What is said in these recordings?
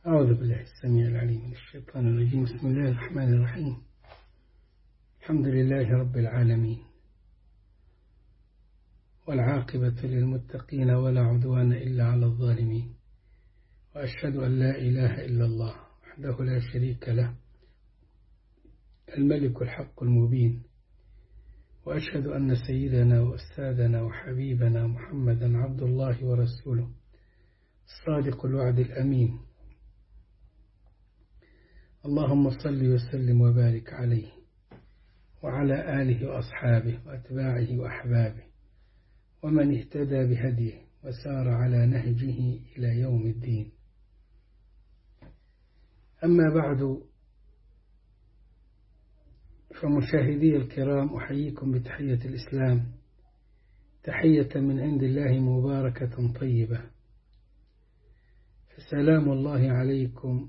أعوذ بالله السميع العليم من الشيطان الرجيم بسم الله الرحمن الرحيم الحمد لله رب العالمين والعاقبة للمتقين ولا عدوان إلا على الظالمين وأشهد أن لا إله إلا الله وحده لا شريك له الملك الحق المبين وأشهد أن سيدنا وأستاذنا وحبيبنا محمدا عبد الله ورسوله الصادق الوعد الأمين اللهم صل وسلم وبارك عليه وعلى آله وأصحابه وأتباعه وأحبابه ومن اهتدى بهديه وسار على نهجه إلى يوم الدين أما بعد فمشاهدي الكرام أحييكم بتحية الإسلام تحية من عند الله مباركة طيبة فسلام الله عليكم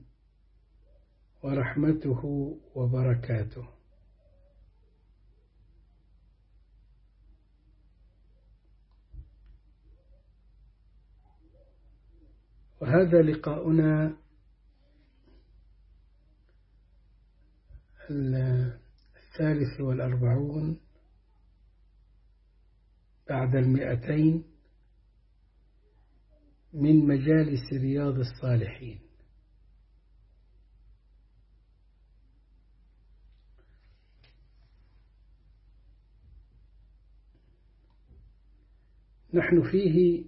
ورحمته وبركاته وهذا لقاؤنا الثالث والأربعون بعد المئتين من مجالس رياض الصالحين نحن فيه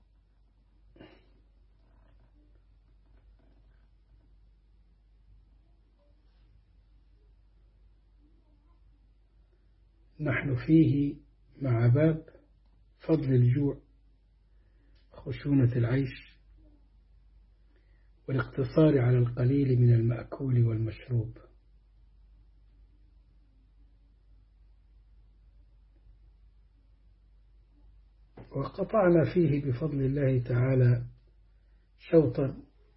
نحن فيه مع باب فضل الجوع خشونة العيش والاقتصار على القليل من المأكول والمشروب وقطعنا فيه بفضل الله تعالى شوطا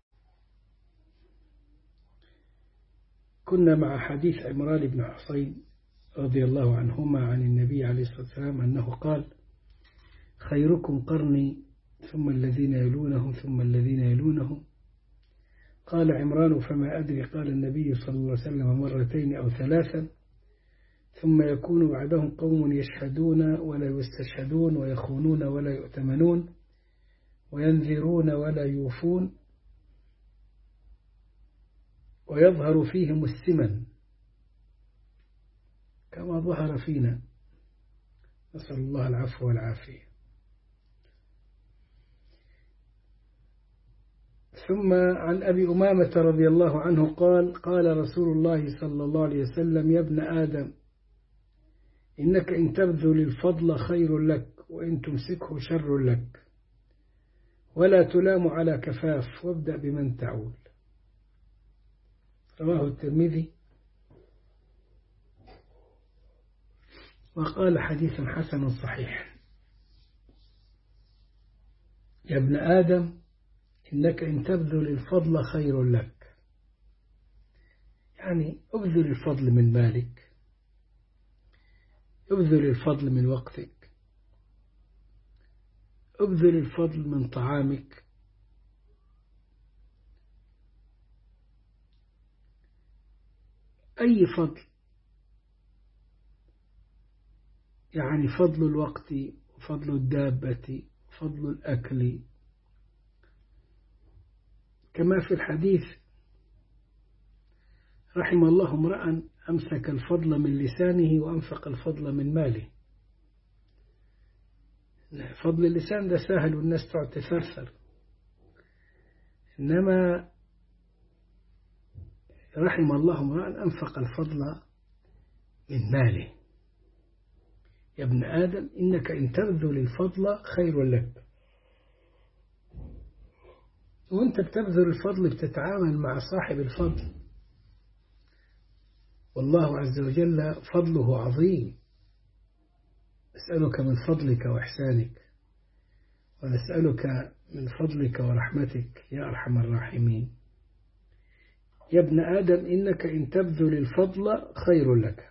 كنا مع حديث عمران بن حصين رضي الله عنهما عن النبي عليه الصلاة والسلام أنه قال خيركم قرني ثم الذين يلونهم ثم الذين يلونهم قال عمران فما أدري قال النبي صلى الله عليه وسلم مرتين أو ثلاثا ثم يكون بعدهم قوم يشهدون ولا يستشهدون ويخونون ولا يؤتمنون وينذرون ولا يوفون ويظهر فيهم السمن كما ظهر فينا نسأل الله العفو والعافية ثم عن أبي أمامة رضي الله عنه قال قال رسول الله صلى الله عليه وسلم يا ابن آدم إنك إن تبذل الفضل خير لك وإن تمسكه شر لك ولا تلام على كفاف وابدأ بمن تعول رواه الترمذي وقال حديث حسن صحيح يا ابن آدم إنك إن تبذل الفضل خير لك يعني ابذل الفضل من مالك ابذل الفضل من وقتك ابذل الفضل من طعامك أي فضل يعني فضل الوقت وفضل الدابة وفضل الأكل كما في الحديث رحم الله امرأ أمسك الفضل من لسانه وأنفق الفضل من ماله فضل اللسان ده سهل والناس تقعد تثرثر إنما رحم الله امرأ أنفق الفضل من ماله يا ابن آدم إنك إن تبذل الفضل خير لك وانت بتبذل الفضل بتتعامل مع صاحب الفضل والله عز وجل فضله عظيم أسألك من فضلك وإحسانك ونسألك من فضلك ورحمتك يا أرحم الراحمين يا ابن آدم إنك إن تبذل الفضل خير لك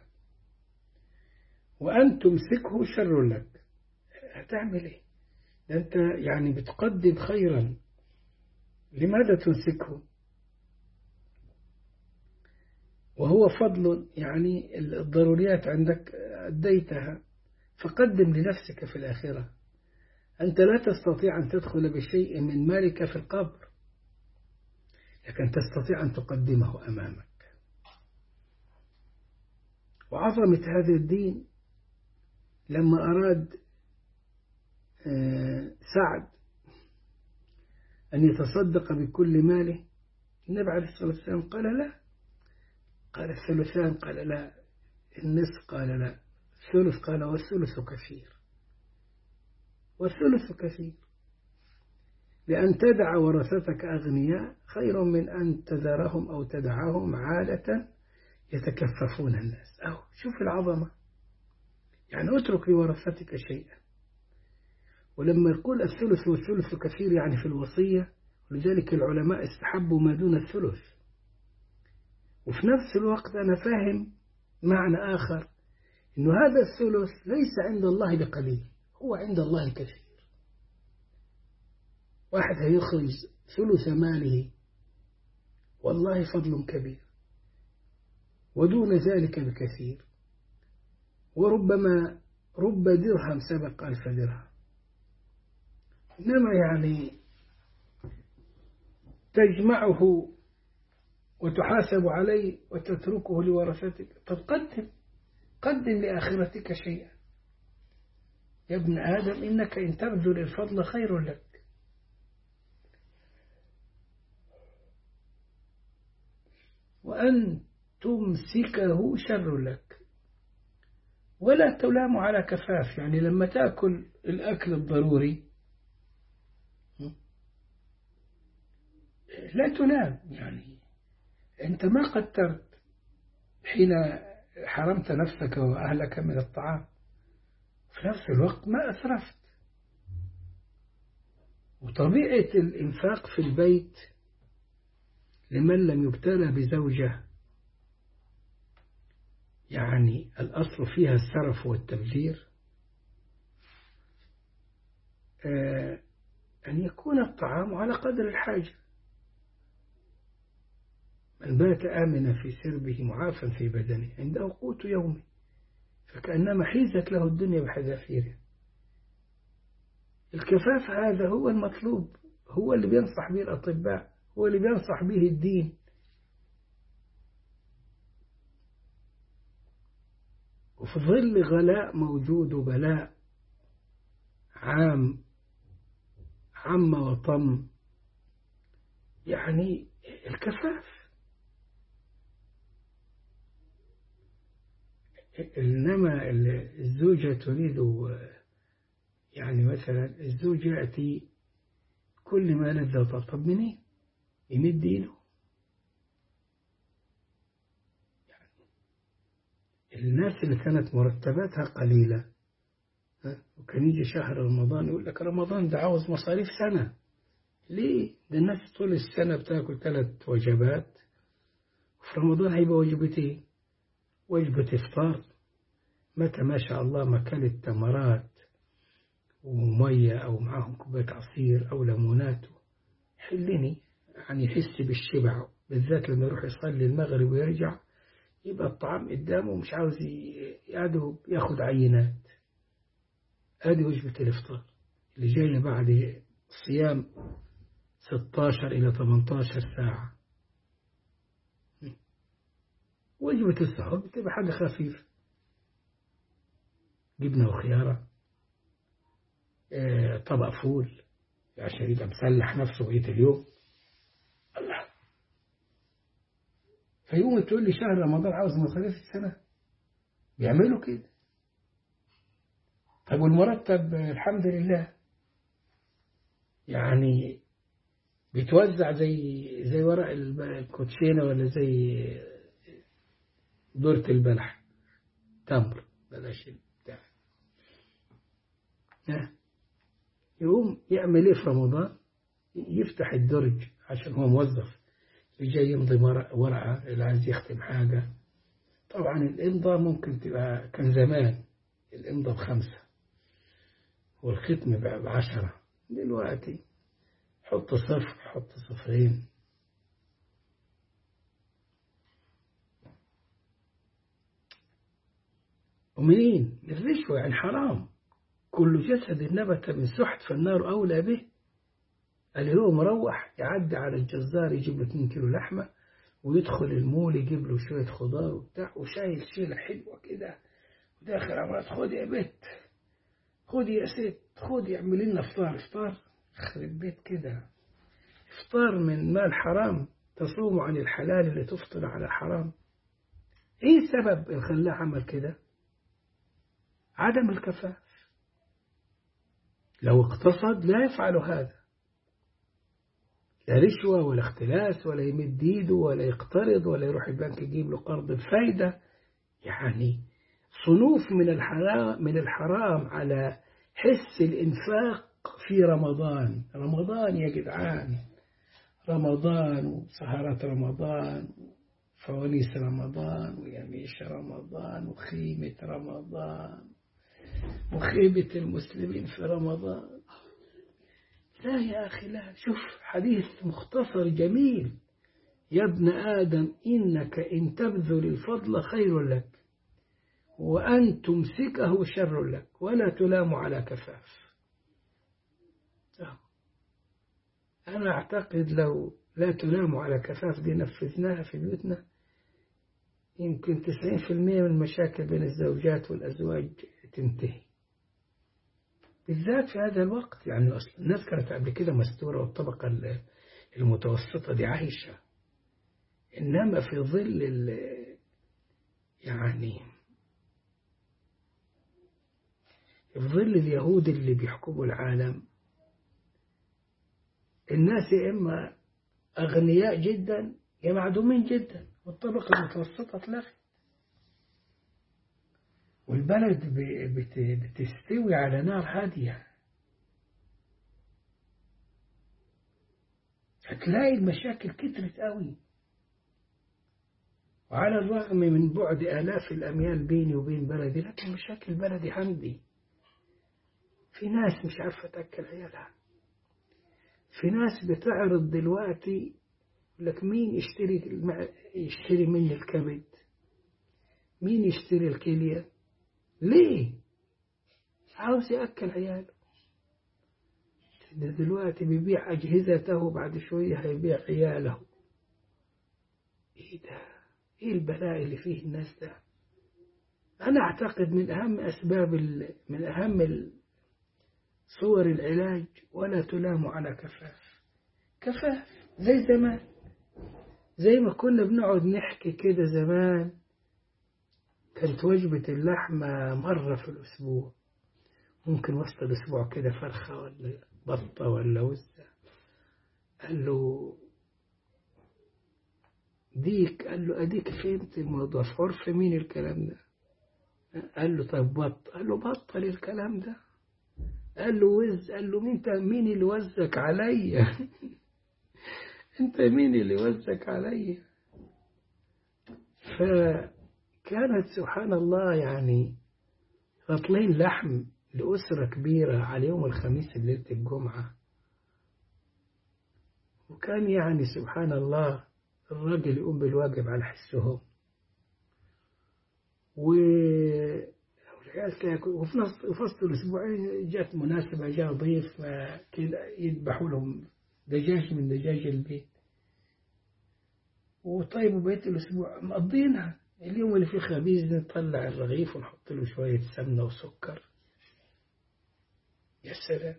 وأن تمسكه شر لك هتعمل إيه ده أنت يعني بتقدم خيرا لماذا تمسكه وهو فضل يعني الضروريات عندك أديتها فقدم لنفسك في الآخرة أنت لا تستطيع أن تدخل بشيء من مالك في القبر لكن تستطيع أن تقدمه أمامك وعظمة هذا الدين لما أراد سعد أن يتصدق بكل ماله النبي عليه الصلاة والسلام قال لا قال الثلثان قال لا النصف قال لا الثلث قال والثلث كثير والثلث كثير لأن تدع ورثتك أغنياء خير من أن تذرهم أو تدعهم عالة يتكففون الناس أو شوف العظمة يعني اترك لورثتك شيئا ولما يقول الثلث والثلث كثير يعني في الوصية ولذلك العلماء استحبوا ما دون الثلث وفي نفس الوقت أنا فاهم معنى آخر إنه هذا الثلث ليس عند الله بقليل هو عند الله كثير واحد هيخرج ثلث ماله والله فضل كبير ودون ذلك بكثير وربما رب درهم سبق ألف درهم إنما يعني تجمعه وتحاسب عليه وتتركه لورثتك طب قدم قدم لآخرتك شيئا يا ابن آدم إنك إن تبذل الفضل خير لك وأن تمسكه شر لك ولا تلام على كفاف يعني لما تأكل الأكل الضروري لا تلام يعني أنت ما قدرت حين حرمت نفسك وأهلك من الطعام في نفس الوقت ما أسرفت وطبيعة الإنفاق في البيت لمن لم يبتلى بزوجة يعني الأصل فيها السرف والتبذير أن يكون الطعام على قدر الحاجة من بات آمنا في سربه معافا في بدنه عنده قوت يومه فكأنما حيزت له الدنيا بحذافيرها الكفاف هذا هو المطلوب هو اللي بينصح به الأطباء هو اللي بينصح به الدين وفي ظل غلاء موجود وبلاء عام عم وطم يعني الكفاف إنما الزوجة تريد يعني مثلا الزوج يأتي كل ما لذة طب منين يمد ايده يعني الناس اللي كانت مرتباتها قليلة وكان يجي شهر رمضان يقول لك رمضان ده عاوز مصاريف سنة ليه؟ ده الناس طول السنة بتاكل ثلاث وجبات وفي رمضان هيبقى وجبتين وجبة إفطار متى ما شاء الله ما كلت تمرات ومية أو معاهم كوباية عصير أو ليمونات حلني يعني يحس بالشبع بالذات لما يروح يصلي المغرب ويرجع يبقى الطعام قدامه ومش عاوز يقعد ياخد عينات هذه وجبة الإفطار اللي جاية بعد صيام 16 إلى 18 ساعة وجبة السحور بتبقى حاجة خفيفة جبنة وخيارة اه طبق فول عشان يبقى مسلح نفسه بقية اليوم الله فيقوم تقول لي شهر رمضان عاوز مصاريف السنة بيعملوا كده طب والمرتب الحمد لله يعني بيتوزع زي زي ورق الكوتشينة ولا زي دورة البلح تمر بلاش بتاع يقوم يعمل ايه في رمضان يفتح الدرج عشان هو موظف جاي يمضي ورقة اللي عايز يختم حاجة طبعا الإمضاء ممكن تبقى كان زمان الإمضاء بخمسة والختم بقى بعشرة دلوقتي حط صفر حط صفرين ومنين؟ من الرشوة يعني حرام كل جسد نبت من سحت فالنار أولى به اللي هو مروح يعدي على الجزار يجيب له 2 كيلو لحمة ويدخل المول يجيب له شوية خضار وبتاع وشايل شيلة حلوة كده وداخل عمال خدي يا بت خدي يا ست خدي اعملي لنا فطار فطار يخرب بيت كده افطار من مال حرام تصوم عن الحلال اللي تفطر على حرام ايه السبب اللي خلاه عمل كده عدم الكفاف لو اقتصد لا يفعل هذا لا رشوة ولا اختلاس ولا يمد ايده ولا يقترض ولا يروح البنك يجيب له قرض بفايدة يعني صنوف من الحرام من الحرام على حس الإنفاق في رمضان رمضان يا جدعان رمضان وسهرات رمضان فوانيس رمضان ويميش رمضان وخيمة رمضان وخيبة المسلمين في رمضان لا يا أخي لا شوف حديث مختصر جميل يا ابن آدم إنك إن تبذل الفضل خير لك وأن تمسكه شر لك ولا تلام على كفاف أنا أعتقد لو لا تلام على كفاف دي نفذناها في بيوتنا يمكن 90% من المشاكل بين الزوجات والأزواج تنتهي بالذات في هذا الوقت يعني أصلا الناس كانت قبل كده مستورة والطبقة المتوسطة دي عايشة إنما في ظل يعني في ظل اليهود اللي بيحكموا العالم الناس يا إما أغنياء جدا يا معدومين جدا والطبقة المتوسطة اتلغت والبلد بتستوي على نار هادية هتلاقي المشاكل كترت قوي وعلى الرغم من بعد آلاف الأميال بيني وبين بلدي لكن مشاكل بلدي عندي في ناس مش عارفة تأكل عيالها في ناس بتعرض دلوقتي لك مين يشتري يشتري مني الكبد مين يشتري الكلية ليه عاوز يأكل عياله دلوقتي بيبيع أجهزته بعد شوية هيبيع عياله إيه ده إيه البلاء اللي فيه الناس ده أنا أعتقد من أهم أسباب من أهم صور العلاج ولا تلام على كفاف كفاف زي زمان زي ما كنا بنقعد نحكي كده زمان كانت وجبة اللحمة مرة في الأسبوع ممكن وسط الأسبوع كده فرخة ولا بطة ولا وزة قال له ديك قال له أديك فهمت الموضوع في عرف مين الكلام ده قال له طيب بط قال له بطل الكلام ده قال له وز قال له انت مين اللي وزك عليا انت مين اللي وزك عليا فكانت سبحان الله يعني رطلين لحم لأسرة كبيرة على يوم الخميس ليلة الجمعة وكان يعني سبحان الله الراجل يقوم بالواجب على حسهم و وفي نص وسط الأسبوع جات مناسبة جاء ضيف كده يذبحوا لهم دجاج من دجاج البيت وطيب بقية الأسبوع مقضينها اليوم اللي فيه خبيز نطلع الرغيف ونحط له شوية سمنة وسكر يا سلام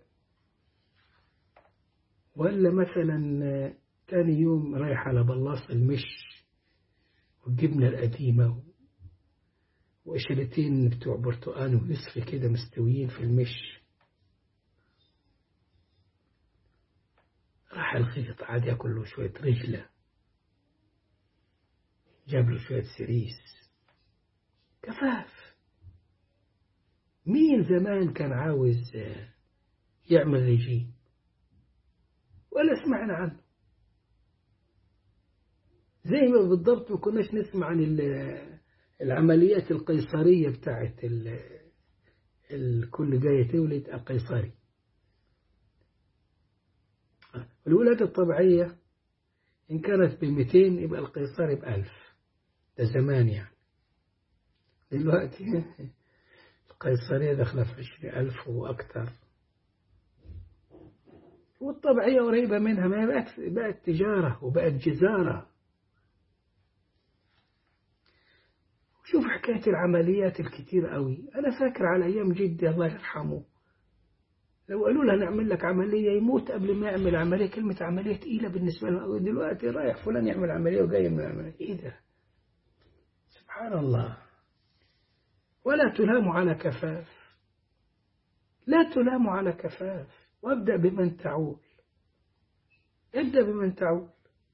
ولا مثلا تاني يوم رايح على بلاص المش والجبنة القديمة وقشرتين بتوع برتقان ونصف كده مستويين في المش راح الخيط عاد ياكل له شوية رجلة جاب له شوية سريس كفاف مين زمان كان عاوز يعمل رجيم ولا سمعنا عنه زي ما بالضبط ما كناش نسمع عن العمليات القيصرية بتاعت الكل جاية تولد القيصري الولادة الطبيعية إن كانت بمئتين يبقى القيصري بألف ده زمان يعني دلوقتي قيصرية داخلة في عشرين ألف وأكثر والطبيعية قريبة منها ما هي بقت بقت تجارة وبقت جزارة شوف حكاية العمليات الكتير قوي أنا فاكر على أيام جدي الله يرحمه لو قالوا له نعمل لك عملية يموت قبل ما يعمل عملية كلمة عملية تقيلة بالنسبة له دلوقتي رايح فلان يعمل عملية وجاي من العملية إيه ده سبحان الله ولا تلام على كفاف لا تلام على كفاف وابدأ بمن تعول ابدأ بمن تعول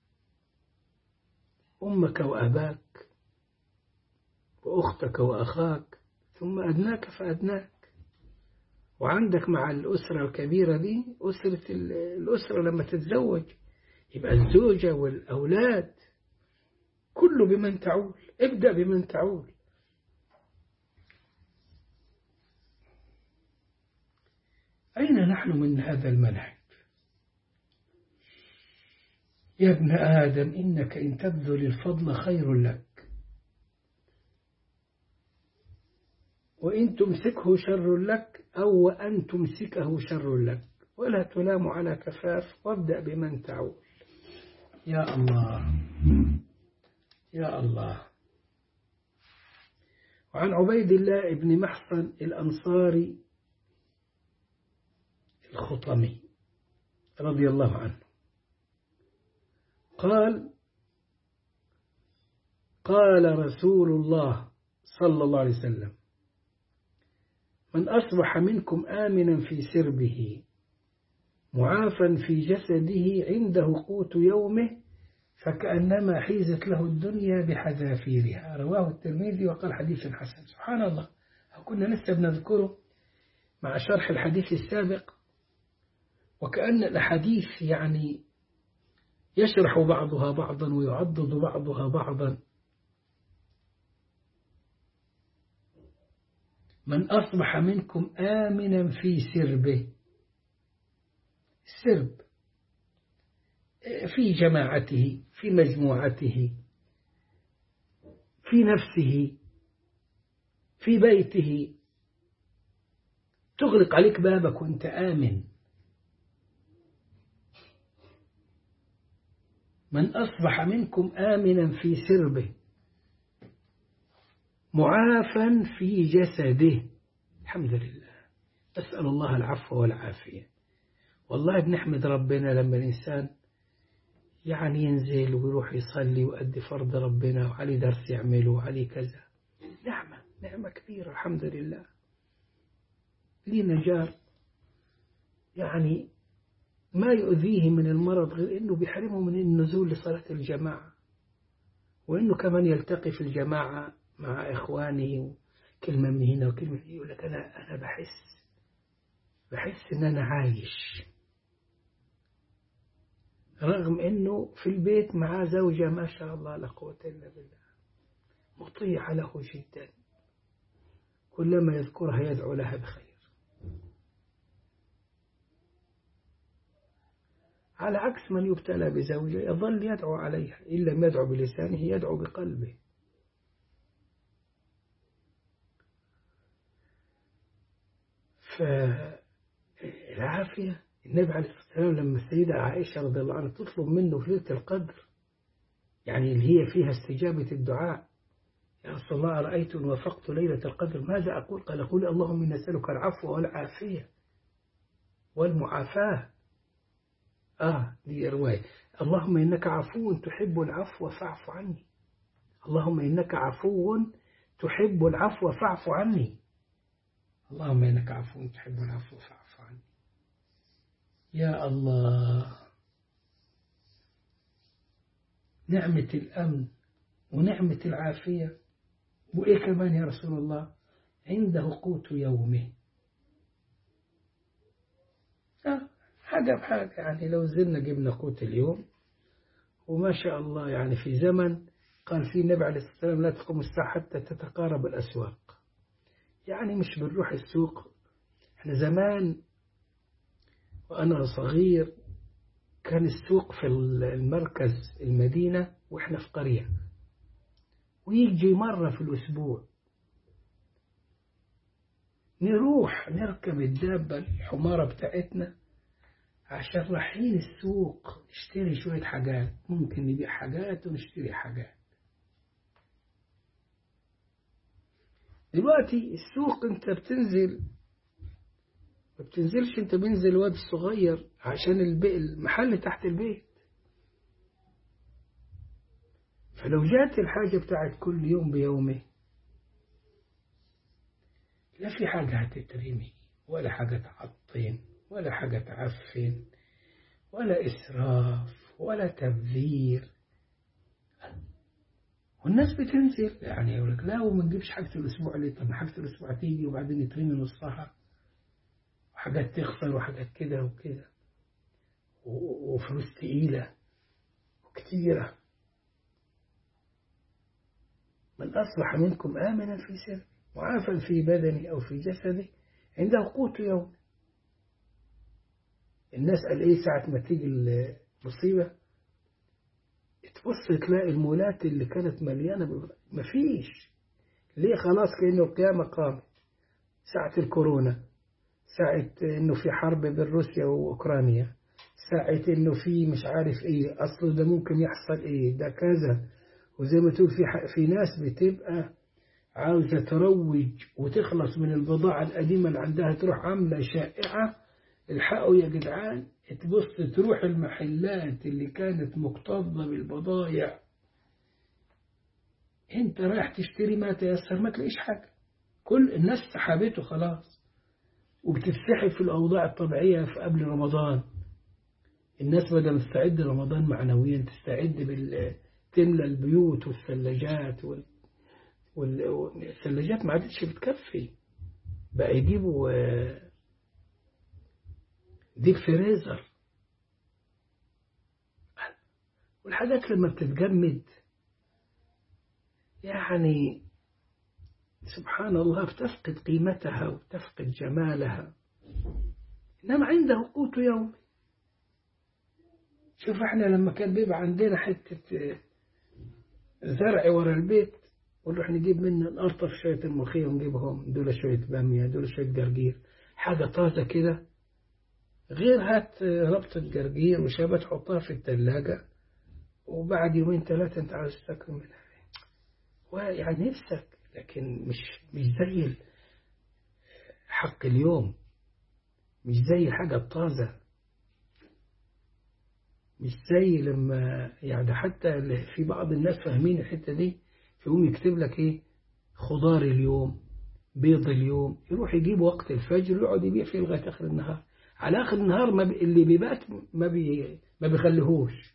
أمك وأباك وأختك وأخاك ثم أدناك فأدناك وعندك مع الأسرة الكبيرة دي أسرة الأسرة لما تتزوج يبقى الزوجة والأولاد كله بمن تعول ابدأ بمن تعول أين نحن من هذا المنهج يا ابن آدم إنك إن تبذل الفضل خير لك وإن تمسكه شر لك أو وأن تمسكه شر لك ولا تلام على كفاف وابدأ بمن تعول يا الله يا الله وعن عبيد الله بن محصن الأنصاري الخطمي رضي الله عنه قال قال رسول الله صلى الله عليه وسلم من أصبح منكم آمنا في سربه معافا في جسده عنده قوت يومه فكأنما حيزت له الدنيا بحذافيرها رواه الترمذي وقال حديث حسن سبحان الله كنا لسه بنذكره مع شرح الحديث السابق وكأن الأحاديث يعني يشرح بعضها بعضا ويعضد بعضها بعضا من أصبح منكم آمنا في سربه السرب في جماعته في مجموعته في نفسه في بيته تغلق عليك بابك وانت آمن من أصبح منكم آمنا في سربه معافا في جسده الحمد لله أسأل الله العفو والعافية والله بنحمد ربنا لما الإنسان يعني ينزل ويروح يصلي ويؤدي فرض ربنا وعليه درس يعمله وعليه كذا نعمة نعمة كبيرة الحمد لله لينا جار يعني ما يؤذيه من المرض غير أنه بيحرمه من النزول لصلاة الجماعة وأنه كمان يلتقي في الجماعة مع إخوانه كلمة من هنا وكلمة من هنا يقول لك أنا أنا بحس بحس إن أنا عايش رغم إنه في البيت مع زوجة ما شاء الله لا قوة إلا بالله مطيعة له جدا كلما يذكرها يدعو لها بخير على عكس من يبتلى بزوجة يظل يدعو عليها إن لم يدعو بلسانه يدعو بقلبه فالعافية النبي عليه الصلاة والسلام لما السيدة عائشة رضي الله عنها تطلب منه في ليلة القدر يعني اللي هي فيها استجابة الدعاء يا رسول الله رأيت إن وفقت ليلة القدر ماذا أقول قال قول اللهم إني أسألك العفو والعافية والمعافاة آه دي رواية اللهم إنك عفو تحب العفو فاعف عني اللهم إنك عفو تحب العفو فاعف عني اللهم إنك عفو تحب العفو فاعف عني يا الله نعمة الأمن ونعمة العافية وإيه كمان يا رسول الله عنده قوت يومه آه حاجة بحاجة يعني لو زلنا جبنا قوت اليوم وما شاء الله يعني في زمن قال فيه النبي عليه الصلاة والسلام لا تقوم الساعة حتى تتقارب الأسواق يعني مش بنروح السوق احنا زمان وأنا صغير كان السوق في المركز المدينة وإحنا في قرية ويجي مرة في الأسبوع نروح نركب الدابة الحمارة بتاعتنا عشان رايحين السوق نشتري شوية حاجات ممكن نبيع حاجات ونشتري حاجات دلوقتي السوق انت بتنزل ما بتنزلش انت بينزل واد صغير عشان البيت المحل تحت البيت فلو جات الحاجة بتاعت كل يوم بيومه لا في حاجة هتترمي ولا حاجة تعطين ولا حاجة تعفن ولا إسراف ولا تبذير والناس بتنزل يعني يقول لك لا وما نجيبش حاجة الأسبوع ليه طب حاجة الأسبوع تيجي وبعدين يترمي نصها وحاجات تخسر وحاجات كده وكده وفلوس تقيلة وكتيرة من أصبح منكم آمنا في سر معافى في بدني أو في جسدي عنده قوت يوم الناس قال إيه ساعة ما تيجي المصيبة تبص تلاقي المولات اللي كانت مليانة مفيش ليه خلاص كأنه القيامة قامت ساعة الكورونا ساعة إنه في حرب بين روسيا وأوكرانيا ساعة إنه في مش عارف إيه أصله ده ممكن يحصل إيه ده كذا وزي ما تقول في في ناس بتبقى عاوزة تروج وتخلص من البضاعة القديمة اللي عندها تروح عاملة شائعة الحقوا يا جدعان تبص تروح المحلات اللي كانت مكتظة بالبضايع انت رايح تشتري ما تيسر ما تلاقيش حاجة كل الناس سحبته خلاص وبتتسحب في الأوضاع الطبيعية في قبل رمضان الناس بدل تستعد رمضان معنويا تستعد بال تملى البيوت والثلاجات وال... والثلاجات ما عادتش بتكفي بقى يجيبوا ديب فريزر والحاجات لما بتتجمد يعني سبحان الله بتفقد قيمتها وتفقد جمالها إنما عنده قوت يومي شوف احنا لما كان بيبقى عندنا حتة زرع ورا البيت ونروح نجيب منه نقرطف شوية الملوخية ونجيبهم دول شوية بامية دول شوية جرجير حاجة طازة كده غير هات ربطة جرجير وشابة تحطها في التلاجة وبعد يومين ثلاثة انت عاوز تاكل منها ويعني نفسك لكن مش مش زي حق اليوم مش زي الحاجة الطازة مش زي لما يعني حتى في بعض الناس فاهمين الحتة دي فيقوم يكتب لك ايه خضار اليوم بيض اليوم يروح يجيب وقت الفجر ويقعد يبيع فيه لغاية آخر النهار على آخر النهار ما بي اللي بيبات ما بي ما بيخليهوش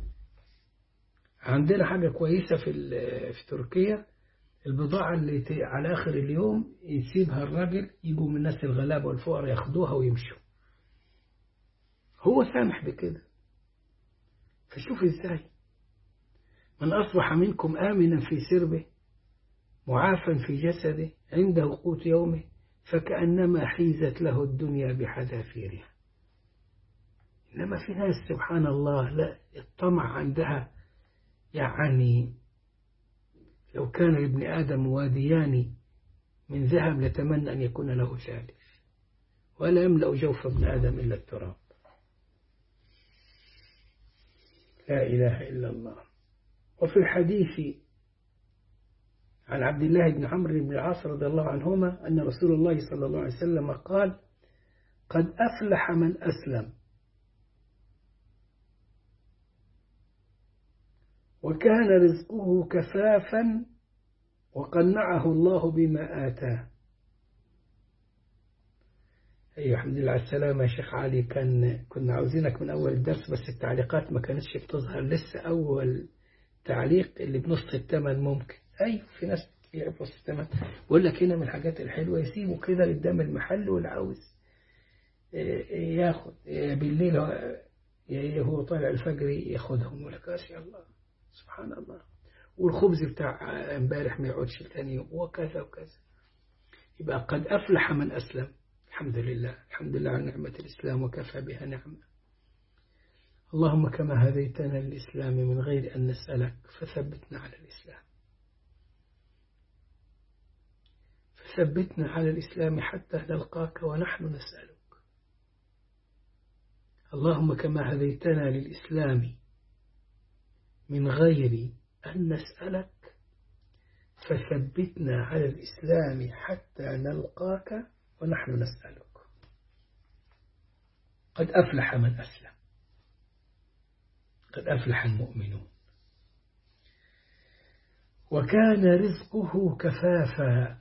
عندنا حاجة كويسة في في تركيا البضاعة اللي على آخر اليوم يسيبها الراجل يجوا من الناس الغلابة والفقراء ياخدوها ويمشوا هو سامح بكده فشوف ازاي من أصبح منكم آمنا في سربه معافا في جسده عنده قوت يومه فكأنما حيزت له الدنيا بحذافيرها إنما في ناس سبحان الله لا الطمع عندها يعني لو كان لابن آدم واديان من ذهب لتمنى أن يكون له ثالث ولا يملأ جوف ابن آدم إلا التراب لا إله إلا الله وفي الحديث عن عبد الله بن عمرو بن العاص رضي الله عنهما أن رسول الله صلى الله عليه وسلم قال قد أفلح من أسلم وكان رزقه كفافا وقنعه الله بما آتاه أيوة الحمد لله على السلامة يا شيخ علي كان كنا عاوزينك من أول الدرس بس التعليقات ما كانتش بتظهر لسه أول تعليق اللي بنص الثمن ممكن أيوة في ناس بتبيع بنص الثمن بقول لك هنا من الحاجات الحلوة يسيبه كده قدام المحل واللي عاوز ياخد بالليل هو طالع الفجر ياخدهم يقول لك يا الله سبحان الله والخبز بتاع امبارح ما يقعدش ثاني يوم وكذا وكذا يبقى قد أفلح من أسلم الحمد لله الحمد لله على نعمة الإسلام وكفى بها نعمة اللهم كما هديتنا للإسلام من غير أن نسألك فثبتنا على الإسلام ثبتنا على الإسلام حتى نلقاك ونحن نسألك اللهم كما هديتنا للإسلام من غير أن نسألك فثبتنا على الإسلام حتى نلقاك ونحن نسألك قد أفلح من أسلم قد أفلح المؤمنون وكان رزقه كفافا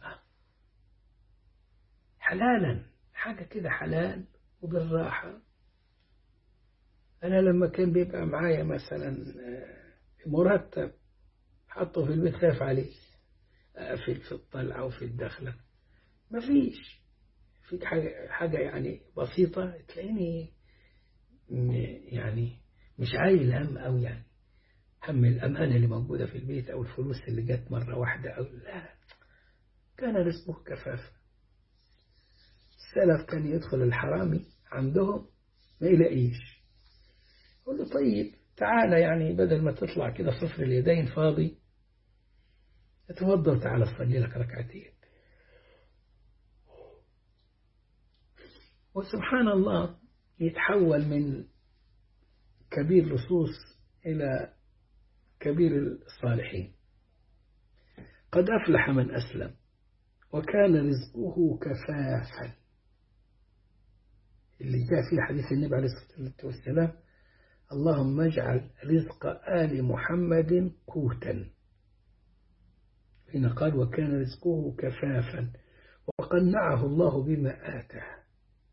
حلالا حاجة كده حلال وبالراحة أنا لما كان بيبقى معايا مثلا مرتب حطه في البيت خاف عليه أقفل في الطلعة وفي الدخلة مفيش فيك حاجة, حاجة يعني بسيطة تلاقيني يعني مش عايل هم أو يعني هم الأمانة اللي موجودة في البيت أو الفلوس اللي جت مرة واحدة أو لا كان رزقه كفافة السلف كان يدخل الحرامي عندهم ما يلاقيش يقول له طيب تعالى يعني بدل ما تطلع كده صفر اليدين فاضي اتفضل تعالى صلي لك ركعتين وسبحان الله يتحول من كبير لصوص إلى كبير الصالحين قد أفلح من أسلم وكان رزقه كفافا اللي جاء في حديث النبي عليه الصلاة والسلام اللهم اجعل رزق آل محمد قوتا هنا قال وكان رزقه كفافا وقنعه الله بما آتاه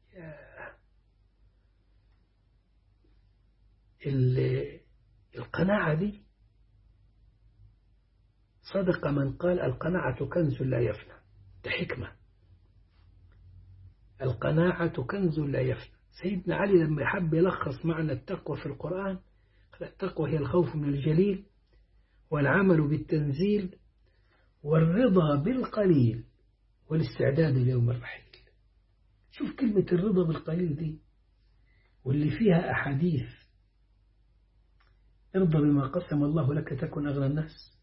القناعة دي صدق من قال القناعة كنز لا يفنى ده حكمة القناعة كنز لا يفنى سيدنا علي لما يحب يلخص معنى التقوى في القرآن قال التقوى هي الخوف من الجليل والعمل بالتنزيل والرضا بالقليل والاستعداد ليوم الرحيل شوف كلمة الرضا بالقليل دي واللي فيها أحاديث ارضى بما قسم الله لك تكن أغنى الناس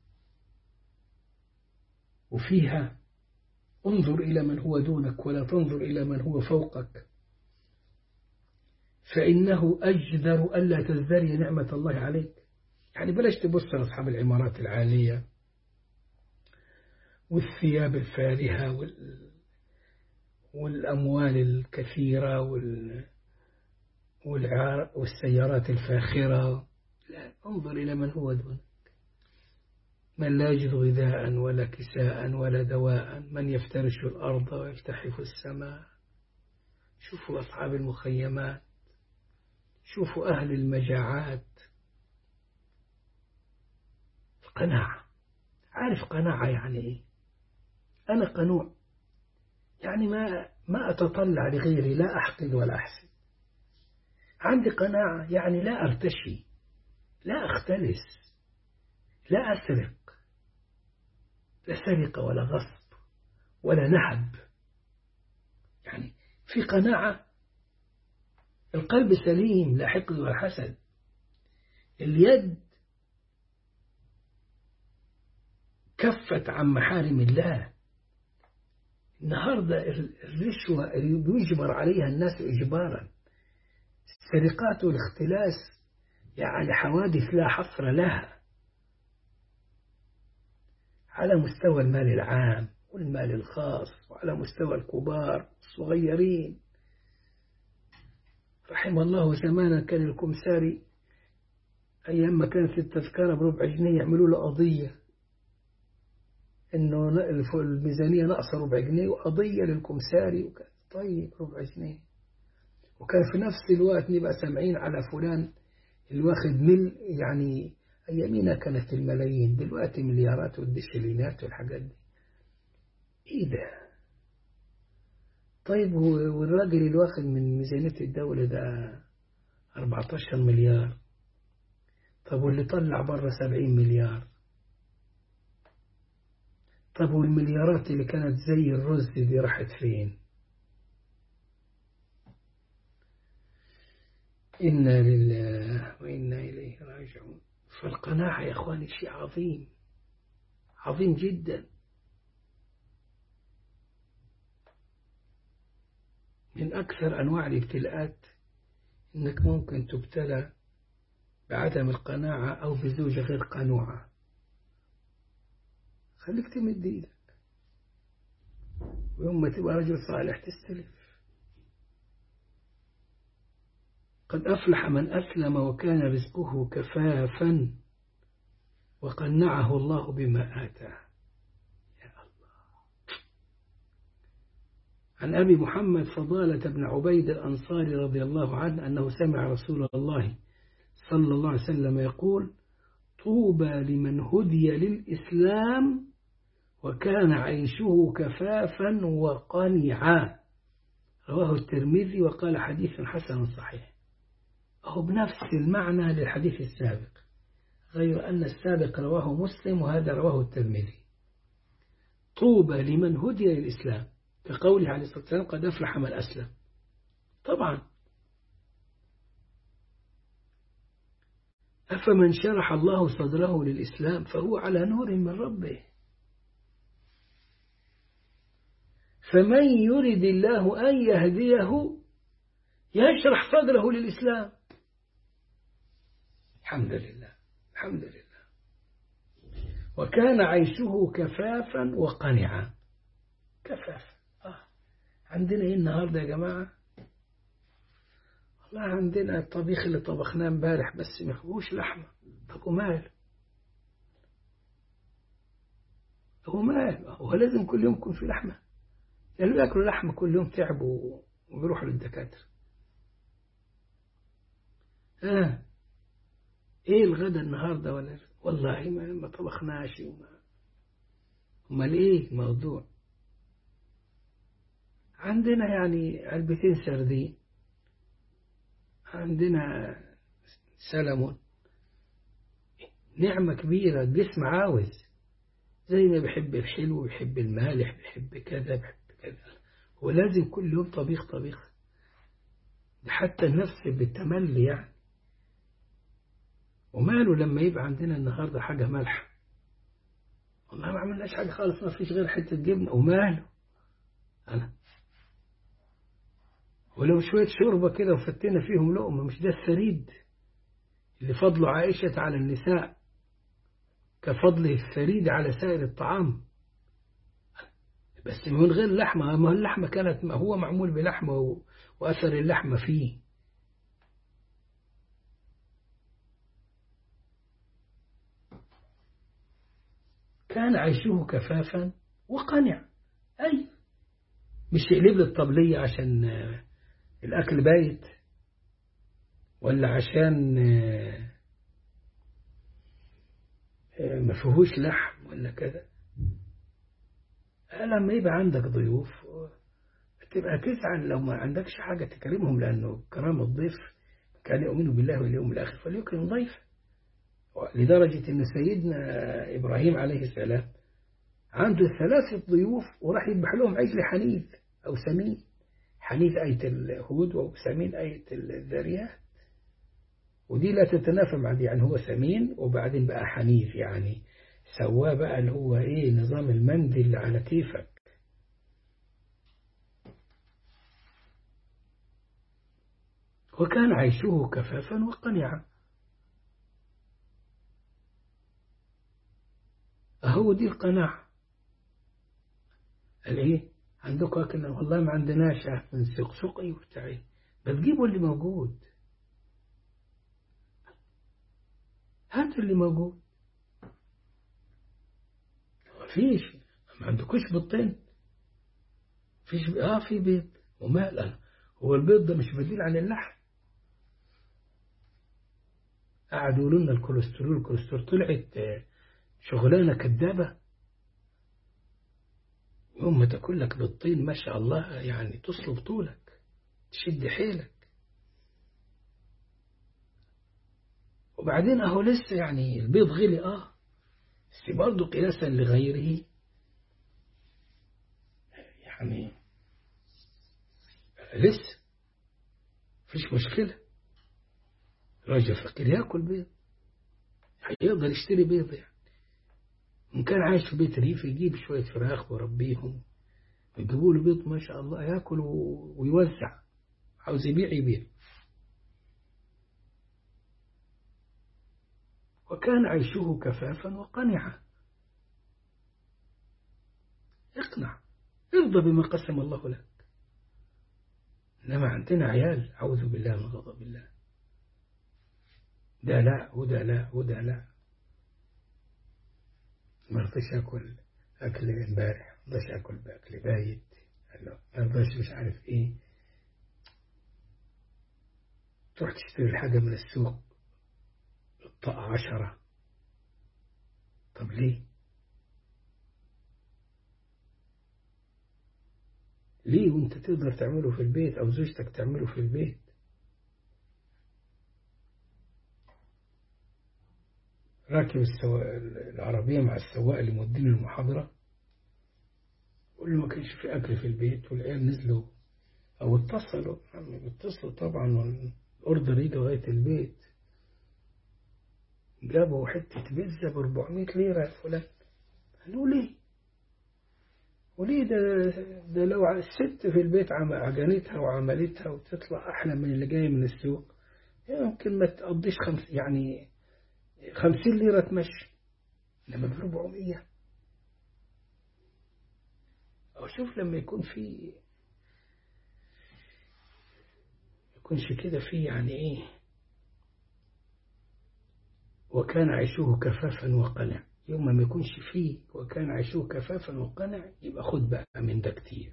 وفيها انظر إلى من هو دونك ولا تنظر إلى من هو فوقك فإنه أجدر ألا تزدري نعمة الله عليك يعني بلاش تبص لأصحاب العمارات العالية والثياب الفارهة وال... والأموال الكثيرة وال... والعار... والسيارات الفاخرة لا انظر إلى من هو دونك من لا يجد غذاء ولا كساء ولا دواء من يفترش الأرض ويلتحف السماء شوفوا أصحاب المخيمات شوفوا أهل المجاعات قناعة عارف قناعة يعني إيه أنا قنوع يعني ما ما أتطلع لغيري لا أحقد ولا أحسد عندي قناعة يعني لا أرتشي لا أختلس لا أسرق لا سرقة ولا غصب ولا نهب يعني في قناعة القلب سليم لا حقد ولا حسد اليد كفت عن محارم الله النهاردة الرشوة اللي بيجبر عليها الناس إجبارا السرقات والاختلاس يعني حوادث لا حصر لها على مستوى المال العام والمال الخاص وعلى مستوى الكبار الصغيرين رحم الله زمانا كان الكمساري أيام ما كانت التذكرة بربع جنيه يعملوا له قضية إنه الميزانية ناقصة ربع جنيه وقضية للكمساري وكان طيب ربع جنيه وكان في نفس الوقت نبقى سامعين على فلان اللي واخد مل يعني أيامينا كانت الملايين دلوقتي مليارات والدشلينات والحاجات دي إيه ده طيب والراجل اللي واخد من ميزانية الدولة ده 14 مليار طب واللي طلع بره 70 مليار طب والمليارات اللي كانت زي الرز دي راحت فين إنا لله وإنا إليه راجعون فالقناعة يا أخواني شيء عظيم عظيم جدا من أكثر أنواع الابتلاءات إنك ممكن تبتلى بعدم القناعة أو بزوجة غير قنوعة خليك تمد إيدك ويوم ما تبقى رجل صالح تستلف قد أفلح من أسلم وكان رزقه كفافا وقنعه الله بما آتاه يا الله عن أبي محمد فضالة بن عبيد الأنصاري رضي الله عنه أنه سمع رسول الله صلى الله عليه وسلم يقول طوبى لمن هدي للإسلام وكان عيشه كفافا وقنعا رواه الترمذي وقال حديث حسن صحيح هو بنفس المعنى للحديث السابق غير أن السابق رواه مسلم وهذا رواه الترمذي طوبى لمن هدي للإسلام كقوله عليه الصلاة والسلام قد أفلح من أسلم طبعا أفمن شرح الله صدره للإسلام فهو على نور من ربه فمن يرد الله أن يهديه يشرح صدره للإسلام الحمد لله الحمد لله وكان عيشه كفافا وقنعا كفافا آه. عندنا ايه النهارده يا جماعه والله عندنا الطبيخ اللي طبخناه امبارح بس ما فيهوش لحمه طب ومال هو مال هو لازم كل يوم يكون في لحمه يعني بياكلوا لحمه كل يوم تعبوا وبيروحوا للدكاتره آه. ايه الغدا النهارده ولا والله ما, ما طبخناش وما امال ايه الموضوع عندنا يعني علبتين سردين عندنا سلمون نعمة كبيرة الجسم عاوز زي ما بيحب الحلو بيحب المالح بيحب كذا بيحب كذا ولازم كل يوم طبيخ طبيخ ده حتى النفس بالتملي يعني وماله لما يبقى عندنا النهاردة حاجة مالحة والله ما عملناش حاجة خالص ما فيش غير حتة جبنة وماله أنا ولو شوية شوربة كده وفتنا فيهم لقمة مش ده الثريد اللي فضل عائشة على النساء كفضله الثريد على سائر الطعام بس من غير لحمة ما اللحمة كانت ما هو معمول بلحمة وأثر اللحمة فيه كان عيشه كفافا وقنع أي مش يقلب لي الطبلية عشان الأكل بايت ولا عشان ما فيهوش لحم ولا كذا لما يبقى عندك ضيوف تبقى تزعل لو ما عندكش حاجة تكرمهم لأنه كرام الضيف كان يؤمن بالله واليوم الآخر فليكرم ضيفه لدرجة أن سيدنا إبراهيم عليه السلام عنده ثلاثة ضيوف وراح يذبح لهم عجل حنيذ أو سمين حنيذ آية الهود وسمين آية الذريات ودي لا تتنافى مع دي يعني هو سمين وبعدين بقى حنيذ يعني سواه بقى اللي هو ايه نظام المندي اللي على كيفك وكان عيشه كفافا وقنعا هو دي القناعة الايه عندكم اكل والله ما عندناش من سقسقي وبتاعي بتجيبوا اللي موجود هات اللي موجود مفيش ما عندكوش بيضتين فيش اه في بيض ومال هو البيض ده مش بديل عن اللحم قعدوا يقولوا لنا الكوليسترول الكوليسترول طلعت شغلانه كدابه يوم ما تاكل لك بيضتين ما شاء الله يعني تصلب طولك تشد حيلك وبعدين اهو لسه يعني البيض غلي اه بس برضه قياسا لغيره يعني لسه مفيش مشكلة راجل فقير ياكل بيض هيقدر يشتري بيض يعني إن كان عايش في بيت ريف يجيب شوية فراخ ويربيهم يجيبوا له بيض ما شاء الله ياكل ويوزع عاوز يبيع يبيع وكان عيشه كفافا وقنعا اقنع ارضى بما قسم الله لك إنما عندنا عيال أعوذ بالله من غضب الله ده لا وده لا وده لا ما رضيش أكل أكل امبارح ما رضيش أكل بأكل بايت ما رضيش مش عارف إيه تروح تشتري الحاجة من السوق الطاقة عشرة طب ليه ليه وانت تقدر تعمله في البيت او زوجتك تعمله في البيت راكب السواق العربية مع السواق اللي مودين المحاضرة واللي ما كانش في أكل في البيت والعيال نزلوا أو اتصلوا اتصلوا طبعا والأوردر يجي لغاية البيت جابوا حتة بيتزا ب 400 ليرة يا فلان قالوا ليه؟ وليه ده, ده لو الست في البيت عجنتها وعملتها وتطلع أحلى من اللي جاي من السوق يمكن ما تقضيش خمس يعني خمسين ليرة تمشي لما ب 400 أو شوف لما يكون في يكونش كده في يعني إيه وكان عيشه كفافا وقنع يوم ما يكونش فيه وكان عيشه كفافا وقنع يبقى خد بقى من ده كتير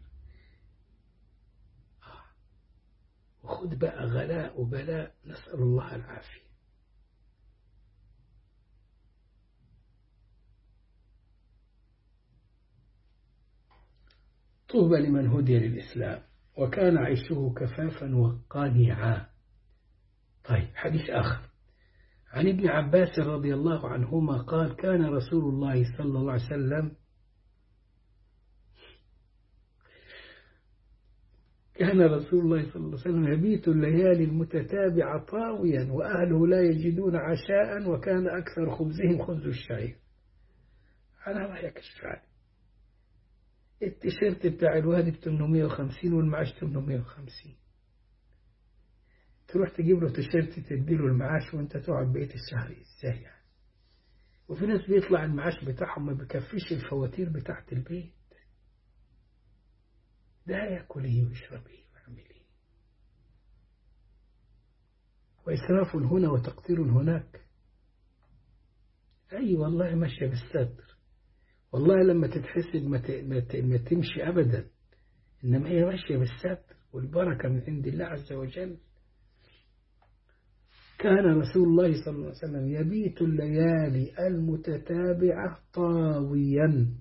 آه. وخد بقى غلاء وبلاء نسأل الله العافية طوبى لمن هدي للإسلام وكان عيشه كفافا وقانعا طيب حديث آخر عن ابن عباس رضي الله عنهما قال كان رسول الله صلى الله عليه وسلم كان رسول الله صلى الله عليه وسلم يبيت الليالي المتتابعة طاويا وأهله لا يجدون عشاء وكان أكثر خبزهم خبز الشعير على رأيك الشعير التيشيرت بتاع الواد ب 850 والمعاش 850 تروح تجيب له تيشيرت تديله المعاش وانت تقعد بقية الشهر ازاي يعني وفي ناس بيطلع المعاش بتاعهم ما بيكفيش الفواتير بتاعت البيت ده ياكل ايه ويشرب ايه ويعمل ايه وإسراف هنا وتقتير هناك أي والله ماشية بالستر والله لما تتحسب ما, ت... ما, ت... ما تمشي أبدا إنما هي ماشية بالستر والبركة من عند الله عز وجل كان رسول الله صلى الله عليه وسلم يبيت الليالي المتتابعة طاويا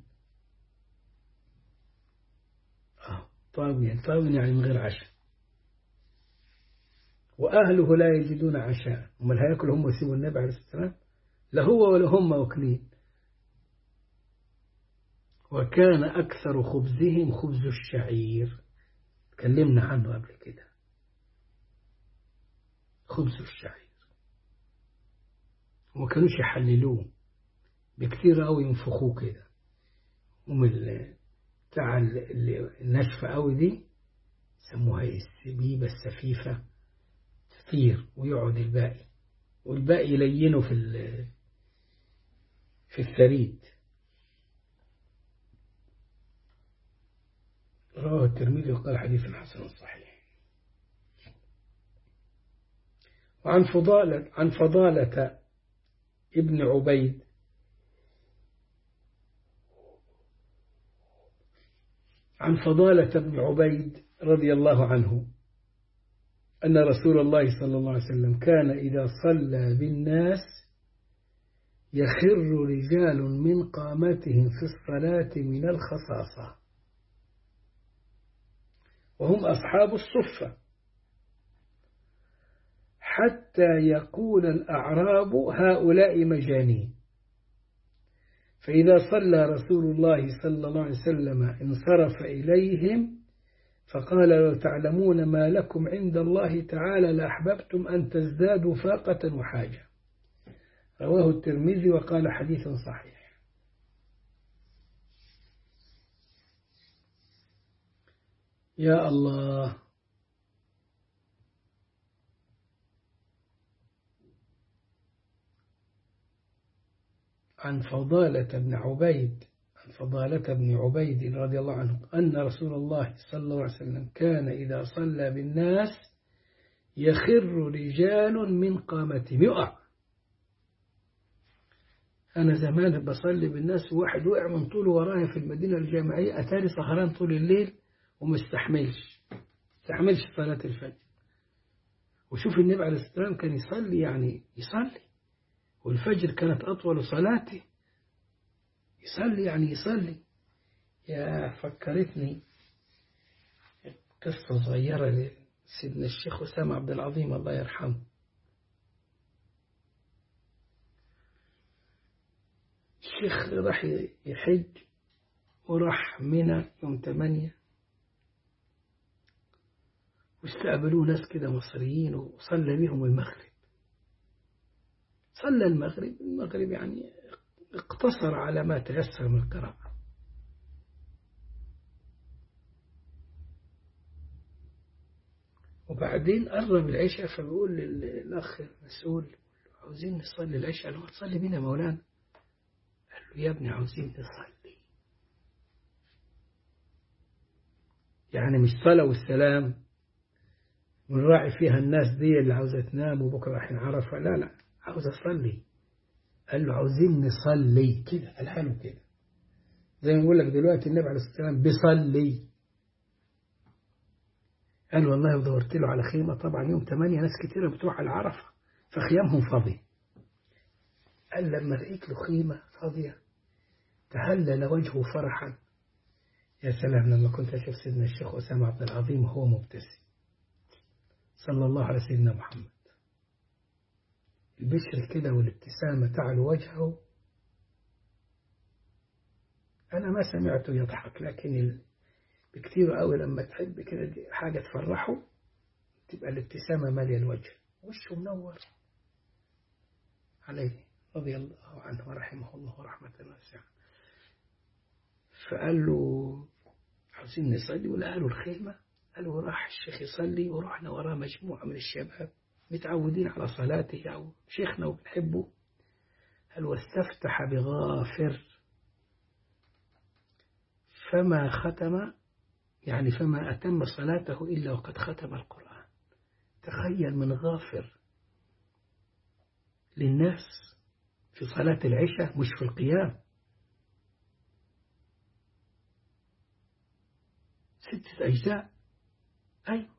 آه طاويا طاويا يعني من غير عشاء وأهله لا يجدون عشاء هم هياكل هم يسيبوا النبي عليه الصلاة والسلام لا هو ولا هم واكلين وكان أكثر خبزهم خبز الشعير تكلمنا عنه قبل كده خبز الشعير وما كانوش يحللوه بكتير قوي ينفخوه كده هم بتاع الناشفة قوي دي سموها السبيبة السفيفة تطير ويقعد الباقي والباقي يلينه في في الثريد رواه الترمذي وقال حديث حسن صحيح وعن فضالة عن فضالة ابن عبيد عن فضالة بن عبيد رضي الله عنه أن رسول الله صلى الله عليه وسلم كان إذا صلى بالناس يخر رجال من قامتهم في الصلاة من الخصاصة وهم أصحاب الصفة حتى يقول الأعراب هؤلاء مجانين فإذا صلى رسول الله صلى الله عليه وسلم انصرف إليهم فقال لو تعلمون ما لكم عند الله تعالى لأحببتم أن تزدادوا فاقة وحاجة رواه الترمذي وقال حديث صحيح يا الله عن فضالة بن عبيد عن فضالة بن عبيد رضي الله عنه أن رسول الله صلى الله عليه وسلم كان إذا صلى بالناس يخر رجال من قامتهم يقع أنا زمان بصلي بالناس وواحد وقع من طوله ورايا في المدينة الجامعية أتاري سهران طول الليل ومستحملش استحملش صلاة الفجر وشوف النبي عليه الصلاة والسلام كان يصلي يعني يصلي والفجر كانت أطول صلاته يصلي يعني يصلي يا فكرتني قصة صغيرة لسيدنا الشيخ أسامة عبد العظيم الله يرحمه الشيخ راح يحج وراح منى يوم ثمانية واستقبلوه ناس كده مصريين وصلى بيهم المغرب صلى المغرب المغرب يعني اقتصر على ما تيسر من القراءة وبعدين قرب العشاء فبيقول للأخ المسؤول عاوزين نصلي العشاء قال له تصلي بينا مولانا قال له يا ابني عاوزين نصلي يعني مش صلاة والسلام ونراعي فيها الناس دي اللي عاوزة تنام وبكرة رايحين عرفة لا لا عاوز أصلي قال له عاوزين نصلي كده الحاله كده زي ما بقول لك دلوقتي النبي عليه الصلاة والسلام بيصلي قال والله ودورت له على خيمة طبعا يوم 8 ناس كتيرة بتروح على عرفة فخيامهم فاضية قال لما لقيت له خيمة فاضية تهلل وجهه فرحا يا سلام لما كنت أشوف سيدنا الشيخ أسامة عبد العظيم وهو مبتسم صلى الله على سيدنا محمد البشر كده والابتسامة تعلو وجهه أنا ما سمعته يضحك لكن بكتير قوي لما تحب كده دي حاجة تفرحه تبقى الابتسامة مالية الوجه وشه منور عليه رضي الله عنه ورحمه الله رحمة واسعة فقال له عاوزين نصلي ولا قالوا الخيمة قالوا راح الشيخ يصلي ورحنا وراه مجموعة من الشباب متعودين على صلاته أو شيخنا وبنحبه قال واستفتح بغافر فما ختم يعني فما أتم صلاته إلا وقد ختم القرآن تخيل من غافر للناس في صلاة العشاء مش في القيام ستة أجزاء أيوة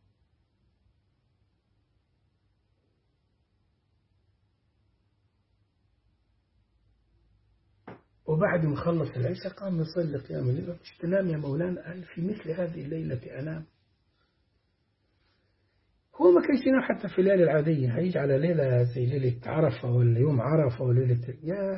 وبعد ما خلص العشاء قام يصلي قيام الليل مش تنام يا مولانا قال في مثل هذه الليلة أنام هو ما كانش ينام حتى في الليلة العادية هيجي على ليلة زي ليلة عرفة ولا يوم عرفة ولا ليلة يا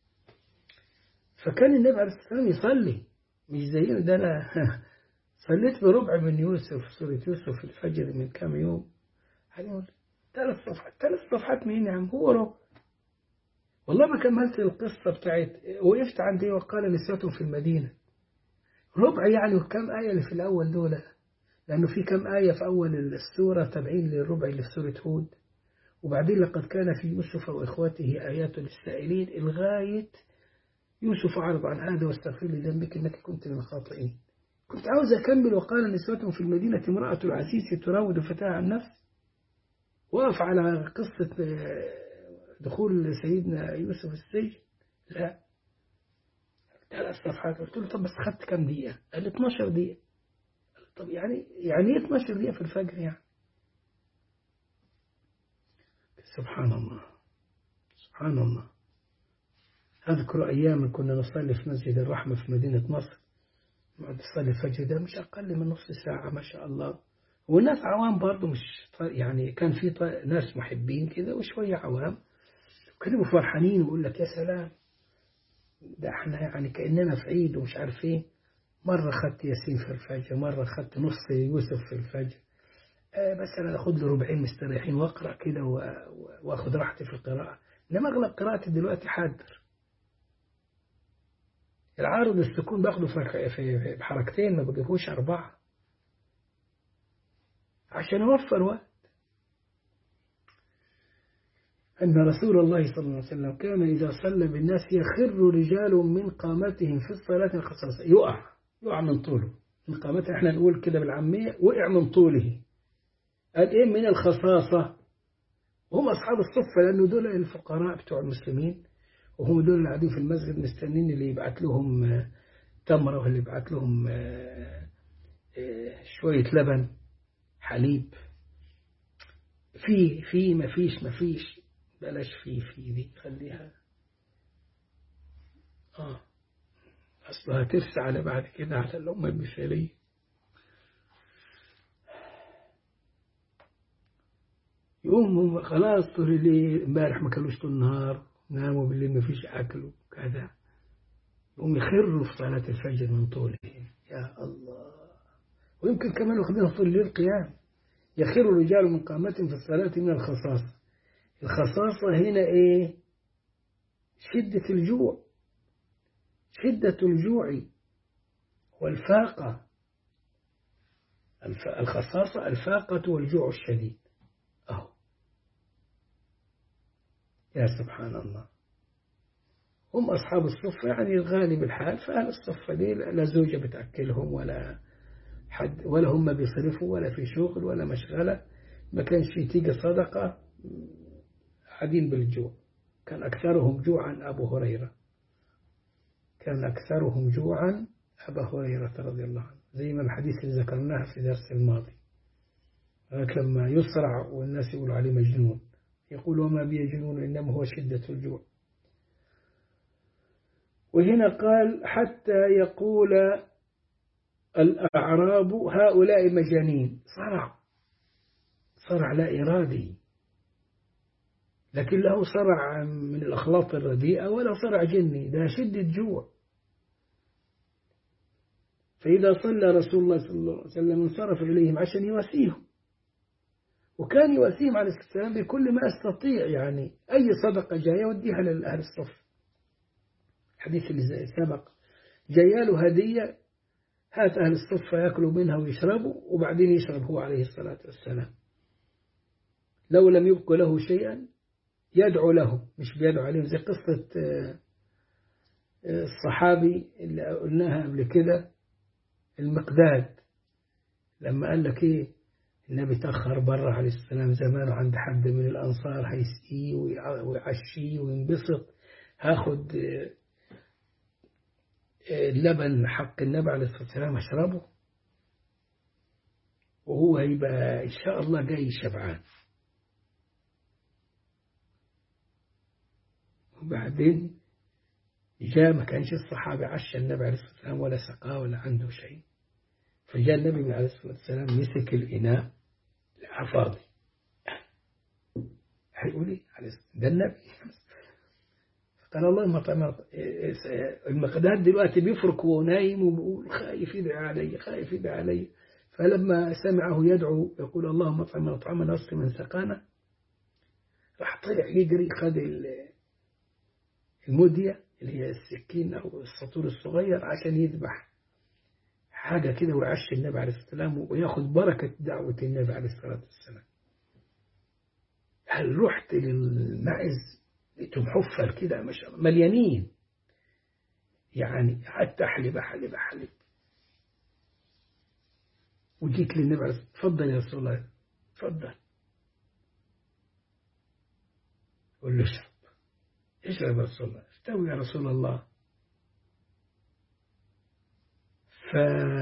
فكان النبي عليه الصلاة والسلام يصلي مش زينا ده أنا صليت بربع من يوسف سورة يوسف في الفجر من كام يوم هنقول ثلاث صفحات ثلاث صفحات مين يا عم هو ربع والله ما كملت القصة بتاعت وقفت عند ايه وقال نسوة في المدينة ربع يعني وكم آية اللي في الأول دول لأنه في كم آية في أول السورة تابعين للربع اللي في سورة هود وبعدين لقد كان في يوسف وإخوته آيات للسائلين الغاية يوسف أعرض عن هذا واستغفر لي ذنبك إنك كنت من الخاطئين كنت عاوز أكمل وقال نسوة في المدينة امرأة العزيز تراود فتاة عن نفس وقف على قصة دخول سيدنا يوسف السجن لا ثلاث صفحات قلت له طب بس خدت كام دقيقة قال لي 12 دقيقة طب يعني يعني ايه 12 دقيقة في الفجر يعني سبحان الله سبحان الله أذكر أياما كنا نصلي في مسجد الرحمة في مدينة نصر نقعد نصلي الفجر ده مش أقل من نصف ساعة ما شاء الله والناس عوام برضه مش يعني كان في ناس محبين كده وشوية عوام كانوا فرحانين ويقول لك يا سلام ده احنا يعني كأننا في عيد ومش عارف ايه مرة خدت ياسين في الفجر مرة خدت نص يوسف في الفجر آه بس انا اخد له ربعين مستريحين واقرا كده واخد راحتي في القراءة انما اغلب قراءتي دلوقتي حاضر العارض السكون باخده في بحركتين ما بجيبوش أربعة عشان أوفر وقت أن رسول الله صلى الله عليه وسلم كان إذا صلى بالناس يخر رجال من قامتهم في الصلاة الخصاصة يقع يقع من طوله من قامته احنا نقول كده بالعامية وقع من طوله قال ايه من الخصاصة هم أصحاب الصفة لأنه دول الفقراء بتوع المسلمين وهم دول اللي قاعدين في المسجد مستنين اللي يبعت لهم تمرة واللي يبعت لهم شوية لبن حليب في في ما فيش ما فيش بلاش في في دي خليها اه اصلها ترسى على بعد كده على الامه المثاليه يقوم خلاص طول الليل امبارح ما كلوش طول النهار ناموا بالليل ما فيش اكل وكذا يقوم يخروا في صلاه الفجر من طولهم يا الله ويمكن كمان واخدينها طول الليل قيام يخر الرجال من قامتهم في الصلاة من الخصاصة الخصاصة هنا إيه شدة الجوع شدة الجوع والفاقة الخصاصة الفاقة والجوع الشديد أهو يا سبحان الله هم أصحاب الصفة يعني الغالب الحال فأهل الصفة دي لا زوجة بتأكلهم ولا حد ولا هم بيصرفوا ولا في شغل ولا مشغلة ما كانش تيجي صدقة قاعدين بالجوع كان أكثرهم جوعا أبو هريرة كان أكثرهم جوعا أبا هريرة رضي الله عنه زي ما الحديث اللي ذكرناه في درس الماضي لما يصرع والناس يقولوا عليه مجنون يقول وما بي جنون إنما هو شدة الجوع وهنا قال حتى يقول الأعراب هؤلاء مجانين صرع صرع لا إرادي لكن له صرع من الأخلاط الرديئة ولا صرع جني ده شدة جوع فإذا صلى رسول الله صلى الله عليه وسلم انصرف إليهم عشان يواسيهم وكان يواسيهم عليه السلام بكل ما استطيع يعني أي صدقة جاية يوديها لأهل الصف الحديث اللي سبق جاياله هدية هات أهل الصفة يأكلوا منها ويشربوا وبعدين يشرب هو عليه الصلاة والسلام لو لم يبق له شيئا يدعو له مش بيدعو عليهم زي قصة الصحابي اللي قلناها قبل كده المقداد لما قال لك ايه النبي تأخر بره عليه السلام زمانه عند حد من الأنصار هيسقيه ويعشيه وينبسط هاخد اللبن حق النبي عليه الصلاة والسلام أشربه وهو هيبقى إن شاء الله جاي شبعان وبعدين جاء ما كانش الصحابة عشى النبي عليه الصلاة والسلام ولا سقاه ولا عنده شيء فجاء النبي عليه الصلاة والسلام مسك الإناء فاضي هيقول ايه ده النبي قال الله ما المقداد دلوقتي بيفرك وهو نايم وبيقول خايف يدعي علي خايف يدعي علي فلما سمعه يدعو يقول اللهم اطعم من اطعمنا واسق من سقانا راح طلع يجري خد المدية اللي هي السكين أو السطور الصغير عشان يذبح حاجة كده ويعشي النبي عليه الصلاة والسلام وياخد بركة دعوة النبي عليه الصلاة والسلام هل رحت للمعز لقيتهم حفر كده ما شاء الله مليانين يعني حتى أحلب أحلب أحلب وجيت للنبي عليه الصلاة تفضل يا رسول الله تفضل قول له اشرب اشرب يا رسول الله استوي يا رسول الله ف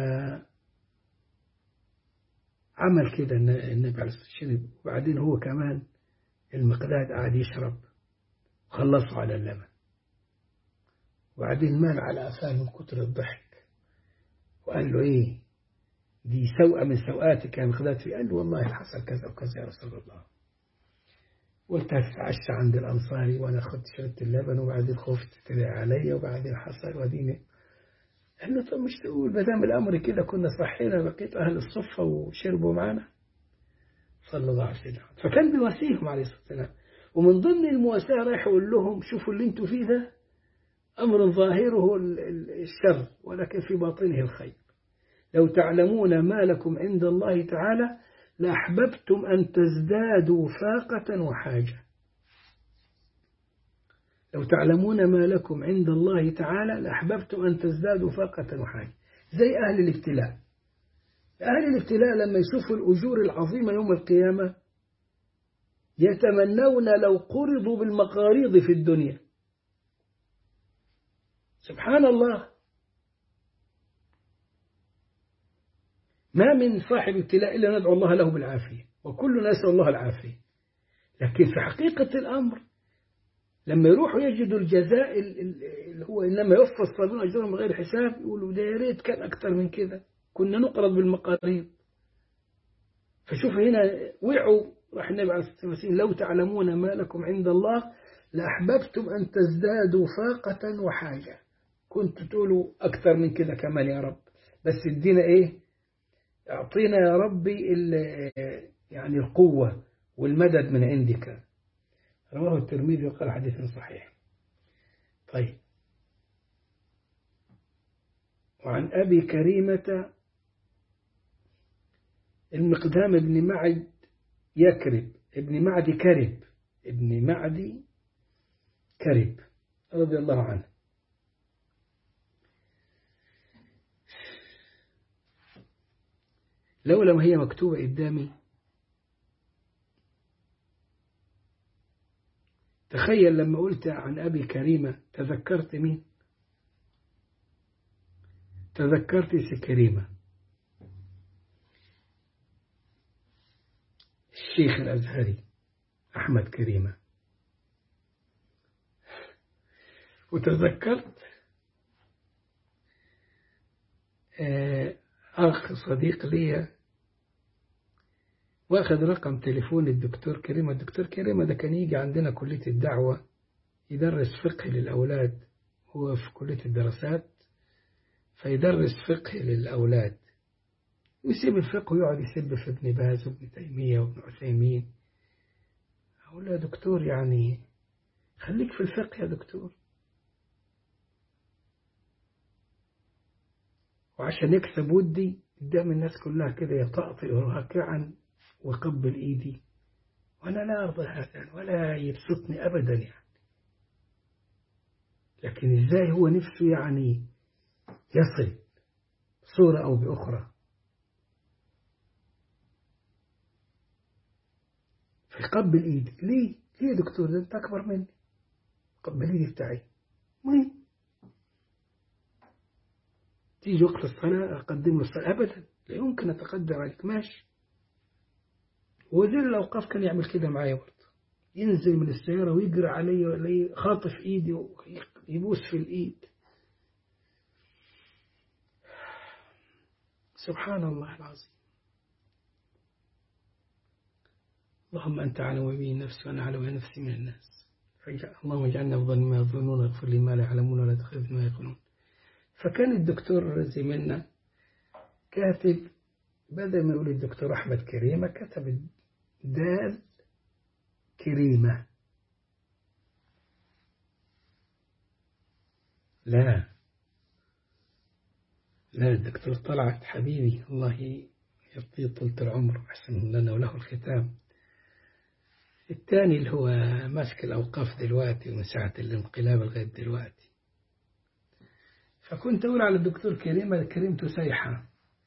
عمل كده النبي عليه الصلاة والسلام وبعدين هو كمان المقداد قاعد يشرب وخلصوا على اللبن وبعدين مال على قفاه من كتر الضحك وقال له ايه دي سوءة من سوءاتك يا مقداد في قال له والله حصل كذا وكذا يا رسول الله قلت هتتعشى عند الأنصاري وأنا خدت شربت اللبن وبعدين خفت طلع عليا وبعدين حصل وديني قال له طب مش تقول ما دام الأمر كده كنا صحينا بقيت أهل الصفة وشربوا معنا صلى الله عليه وسلم فكان بيواسيهم عليه الصلاة والسلام ومن ضمن المواساة رايح يقول لهم شوفوا اللي انتوا فيه ده أمر ظاهره الشر ولكن في باطنه الخير لو تعلمون ما لكم عند الله تعالى لأحببتم أن تزدادوا فاقة وحاجة لو تعلمون ما لكم عند الله تعالى لأحببتم أن تزدادوا فاقة وحاجة زي أهل الابتلاء أهل الابتلاء لما يشوفوا الأجور العظيمة يوم القيامة يتمنون لو قرضوا بالمقاريض في الدنيا سبحان الله ما من صاحب ابتلاء إلا ندعو الله له بالعافية وكلنا نسأل الله العافية لكن في حقيقة الأمر لما يروحوا يجدوا الجزاء اللي هو إنما يوفى الصابرون أجرهم بغير حساب يقولوا ده يا ريت كان أكثر من كده كنا نقرض بالمقاريض فشوف هنا وقعوا راح النبي عليه الصلاة والسلام لو تعلمون ما لكم عند الله لأحببتم أن تزدادوا فاقة وحاجة كنت تقولوا أكثر من كده كمان يا رب بس ادينا إيه أعطينا يا ربي يعني القوة والمدد من عندك رواه الترمذي وقال حديث صحيح طيب وعن أبي كريمة المقدام ابن معد يكرب ابن معد كرب ابن معد كرب رضي الله عنه لولا ما هي مكتوبة قدامي تخيل لما قلت عن أبي كريمة تذكرت مين تذكرت كريمة الشيخ الأزهري أحمد كريمة وتذكرت أخ صديق لي واخذ رقم تليفون الدكتور كريمة الدكتور كريمة ده كان يجي عندنا كلية الدعوة يدرس فقه للأولاد هو في كلية الدراسات فيدرس فقه للأولاد ويسيب الفقه ويقعد يسب في ابن باز وابن تيمية وابن عثيمين أقول له يا دكتور يعني خليك في الفقه يا دكتور وعشان يكسب ودي قدام الناس كلها كده يطأطئ راكعا وقبل إيدي وأنا لا أرضى هذا ولا يبسطني أبدا يعني لكن إزاي هو نفسه يعني يصل صورة أو بأخرى فيقبل إيدك ليه؟ ليه يا دكتور ده أنت أكبر مني قبل إيدي بتاعي مهم تيجي وقت الصلاة أقدم له الصلاة أبدا لا يمكن أتقدم عليك ماشي وزير الأوقاف كان يعمل كده معايا برضه ينزل من السيارة ويجري علي ولا خاطف إيدي ويبوس في الإيد سبحان الله العظيم اللهم أنت أعلم بي نفسي وأنا أعلم نفسي من الناس اللهم اجعلنا أفضل ما يظنون واغفر لي ما لا يعلمون ولا تخذ ما يقولون فكان الدكتور زميلنا كاتب بدل ما يقول الدكتور أحمد كريمة كتب دال كريمة لا لا الدكتور طلعت حبيبي الله يعطيه طولة العمر أحسن لنا وله الختام الثاني اللي هو ماسك الأوقاف دلوقتي ومن ساعة الانقلاب لغاية دلوقتي فكنت أقول على الدكتور كريمة كريمته سايحة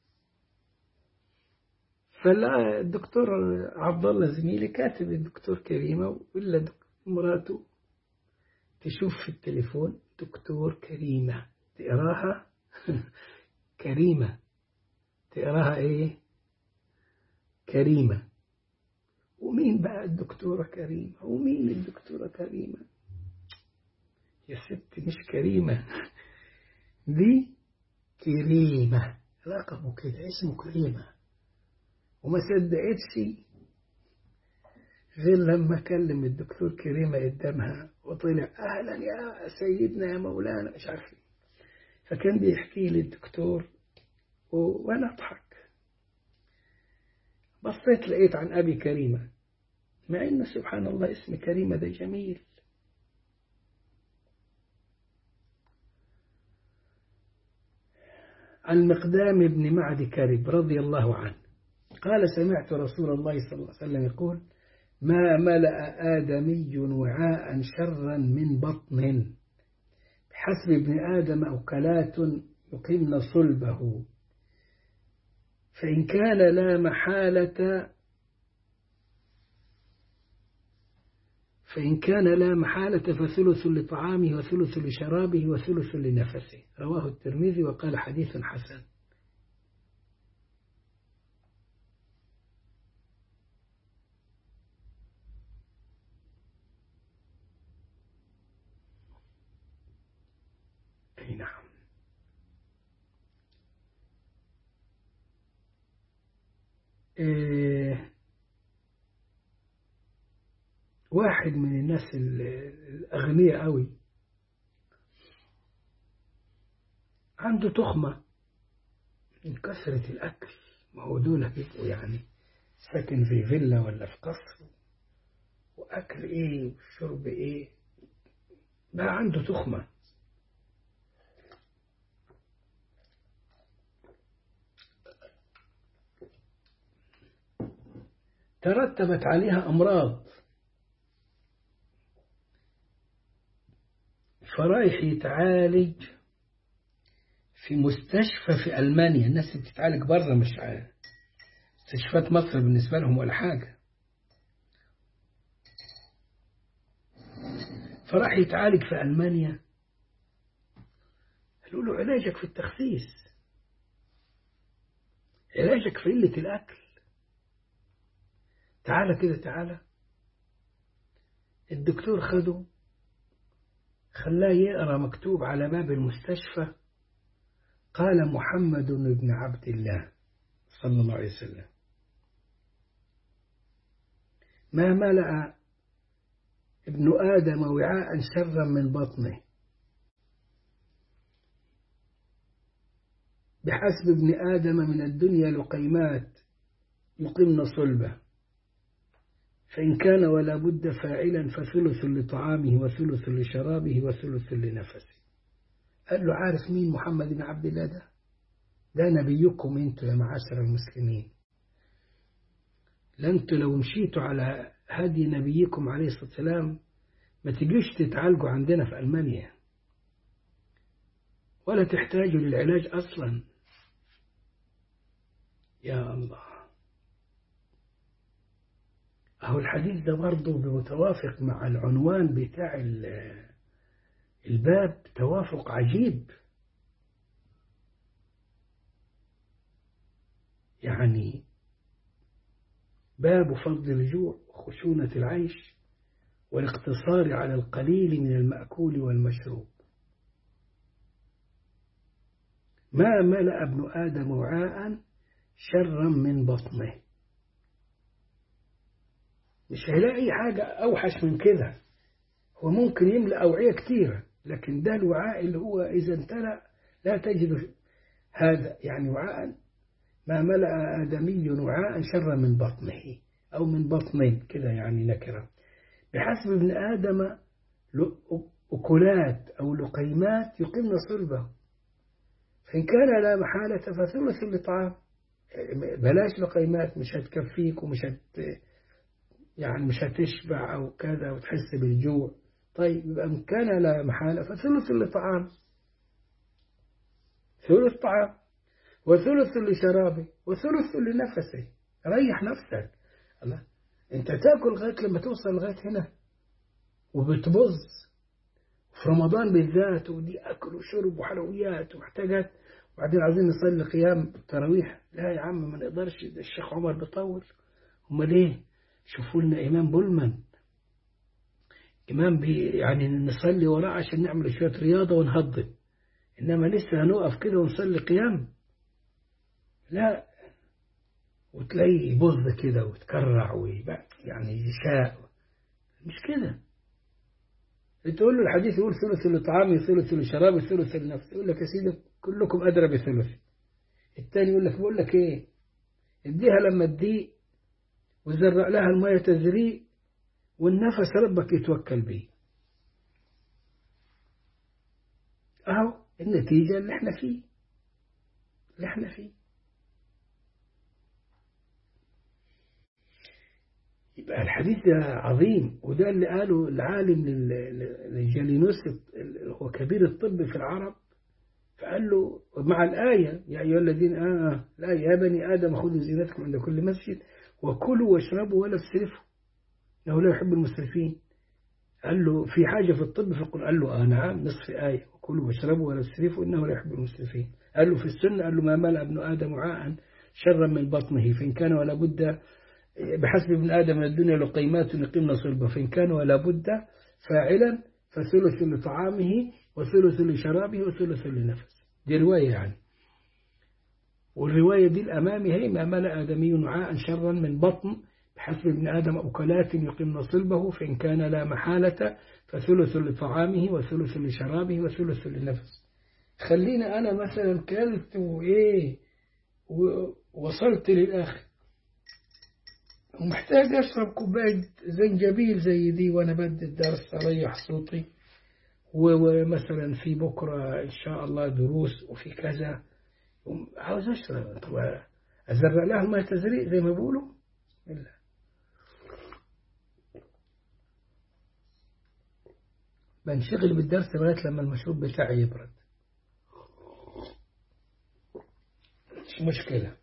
فلا الدكتور عبد الله زميلي كاتب الدكتور كريمة ولا مراته تشوف في التليفون دكتور كريمة تقراها كريمة تقراها ايه كريمة ومين بقى الدكتورة كريمة ومين الدكتورة كريمة يا ست مش كريمة دي كريمة لقبه كده اسمه كريمة وما صدقتش غير لما كلم الدكتور كريمة قدامها وطلع أهلا يا سيدنا يا مولانا مش عارف فكان بيحكي لي الدكتور و... وأنا أضحك بصيت لقيت عن أبي كريمة مع إن سبحان الله اسم كريمة ده جميل عن مقدام بن معد كرب رضي الله عنه قال سمعت رسول الله صلى الله عليه وسلم يقول ما ملأ آدمي وعاء شرا من بطن بحسب ابن آدم أكلات يقمن صلبه فإن كان لا محالة فإن كان لا محالة فثلث لطعامه وثلث لشرابه وثلث لنفسه رواه الترمذي وقال حديث حسن أي نعم إيه واحد من الناس الأغنياء قوي عنده تخمة من كثرة الأكل ما هو دول بيبقوا يعني ساكن في فيلا ولا في قصر وأكل إيه وشرب إيه بقى عنده تخمة ترتبت عليها أمراض فرايح يتعالج في مستشفى في ألمانيا الناس بتتعالج بره مش عارف مستشفيات مصر بالنسبة لهم ولا حاجة فراح يتعالج في ألمانيا قالوا له علاجك في التخسيس علاجك في قلة الأكل تعالى كده تعالى الدكتور خده خلاه يقرأ مكتوب على باب المستشفى قال محمد بن عبد الله صلى الله عليه وسلم ما ملأ ابن آدم وعاء شرا من بطنه بحسب ابن آدم من الدنيا لقيمات يقمن صلبه فإن كان ولا بد فاعلا فثلث لطعامه وثلث لشرابه وثلث لنفسه قال له عارف مين محمد بن عبد الله ده ده نبيكم انتوا يا معاشر المسلمين لانتوا لو مشيتوا على هدي نبيكم عليه الصلاة والسلام ما تجيش تتعالجوا عندنا في ألمانيا ولا تحتاجوا للعلاج أصلا يا الله أهو الحديث ده برضه متوافق مع العنوان بتاع الباب توافق عجيب يعني باب فضل الجوع وخشونة العيش والاقتصار على القليل من المأكول والمشروب ما ملأ ابن آدم وعاء شرا من بطنه مش هيلاقي حاجة أوحش من كده هو ممكن يملأ أوعية كتيرة لكن ده الوعاء اللي هو إذا امتلأ لا تجد هذا يعني وعاء ما ملأ آدمي وعاء شر من بطنه أو من بطنين كده يعني نكرة بحسب ابن آدم أكلات أو لقيمات يقمن صلبه فإن كان لا محالة فثلث لطعام بلاش لقيمات مش هتكفيك ومش هت يعني مش هتشبع أو كذا وتحس بالجوع طيب يبقى إن كان لا محالة فثلث لطعام ثلث طعام وثلث لشرابه وثلث لنفسه ريح نفسك الله انت تاكل لغايه لما توصل لغايه هنا وبتبظ في رمضان بالذات ودي اكل وشرب وحلويات ومحتاجات وبعدين عايزين نصلي قيام تراويح لا يا عم ما نقدرش ده الشيخ عمر بيطول امال ايه شوفوا لنا امام بولمان امام بي يعني نصلي وراه عشان نعمل شويه رياضه ونهضم انما لسه هنقف كده ونصلي قيام لا وتلاقيه يبظ كده ويتكرع ويبقى يعني يشاء مش كده تقول له الحديث يقول ثلث لطعامي ثلث لشرابي ثلث لنفسي يقول لك يا سيدي كلكم أدرى بثلث الثاني يقول لك بقول لك ايه اديها لما تضيق وزرع لها المية تزريق والنفس ربك يتوكل به اهو النتيجة اللي احنا فيه اللي احنا فيه يبقى الحديث ده عظيم وده اللي قاله العالم للجالينوس هو كبير الطب في العرب فقال له مع الآية يا أيها الذين آه لا يا بني آدم خذوا زينتكم عند كل مسجد وكلوا واشربوا ولا تسرفوا إنه لا يحب المسرفين قال له في حاجة في الطب في القرآن قال له آه نعم نصف آية وكلوا واشربوا ولا تسرفوا إنه لا يحب المسرفين قال له في السنة قال له ما ملأ ابن آدم وعاء شرا من بطنه فإن كان ولا بد بحسب ابن آدم من الدنيا لقيمات يقيمن صلبة فإن كان ولا بد فاعلا فثلث لطعامه وثلث لشرابه وثلث لنفسه دي رواية يعني والرواية دي الأمامي هي ما ملأ آدمي وعاء شرا من بطن بحسب ابن آدم أكلات يقيمن صلبه فإن كان لا محالة فثلث لطعامه وثلث لشرابه وثلث لنفسه خلينا أنا مثلا كلت وإيه ووصلت للآخر ومحتاج أشرب كوباية زنجبيل زي دي وأنا بدي الدرس أريح صوتي ومثلا في بكرة إن شاء الله دروس وفي كذا عاوز أشرب طب أزرع لها الماء تزريق زي ما بيقولوا إلا بنشغل بالدرس لغاية لما المشروب بتاعي يبرد مش مشكلة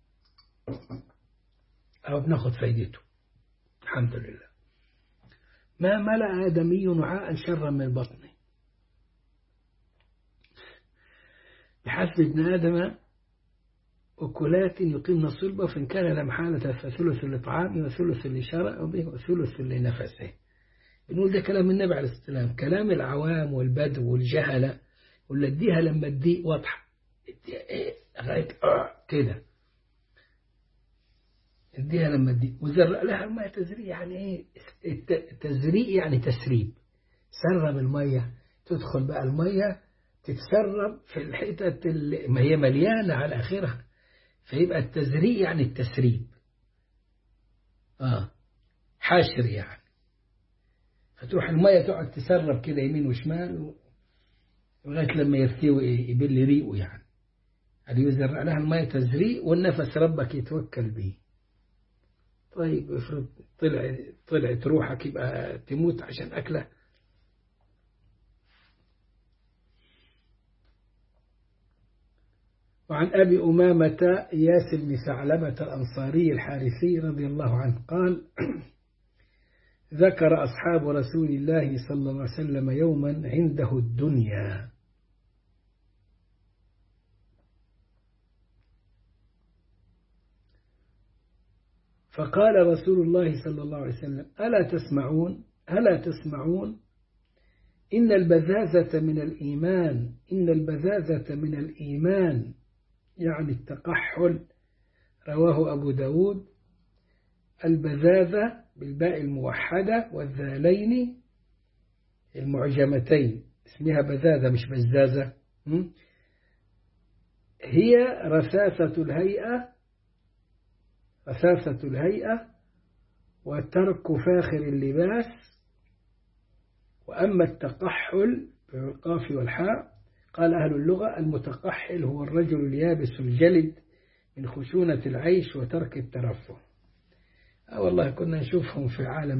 أو بناخد فايدته الحمد لله ما ملأ آدمي وعاء شرا من بطنه بحسب ابن آدم أكلات يقيمن صلبه فإن كان لا محالة فثلث لطعامه وثلث لشرابه وثلث لنفسه بنقول ده كلام النبي عليه السلام كلام العوام والبدو والجهلة ولا اديها لما تضيق واضحة اديها ايه لغاية كده اديها لما تضيق وزرع لها الماء تزريع يعني ايه تزريع يعني تسريب سرب المية تدخل بقى المية تتسرب في الحتت اللي ما هي مليانة على آخرها فيبقى التزريع يعني التسريب آه حاشر يعني فتروح المية تقعد تسرب كده يمين وشمال لغاية لما يرتوي إيه يبل ريقه يعني اللي يزرع لها المية تزريق والنفس ربك يتوكل به طيب افرض طلع طلعت روحك يبقى تموت عشان أكله وعن أبي أمامة إياس بن ثعلبة الأنصاري الحارثي رضي الله عنه قال ذكر أصحاب رسول الله صلى الله عليه وسلم يوما عنده الدنيا فقال رسول الله صلى الله عليه وسلم ألا تسمعون ألا تسمعون إن البذاذة من الإيمان إن البذاذة من الإيمان يعني التقحل رواه أبو داود البذاذة بالباء الموحدة والذالين المعجمتين اسمها بذاذة مش بزازة هي رثاثة الهيئة رثاثة الهيئة وترك فاخر اللباس وأما التقحل بالقاف والحاء قال أهل اللغة المتقحل هو الرجل اليابس الجلد من خشونة العيش وترك الترفه آه والله كنا نشوفهم في عالم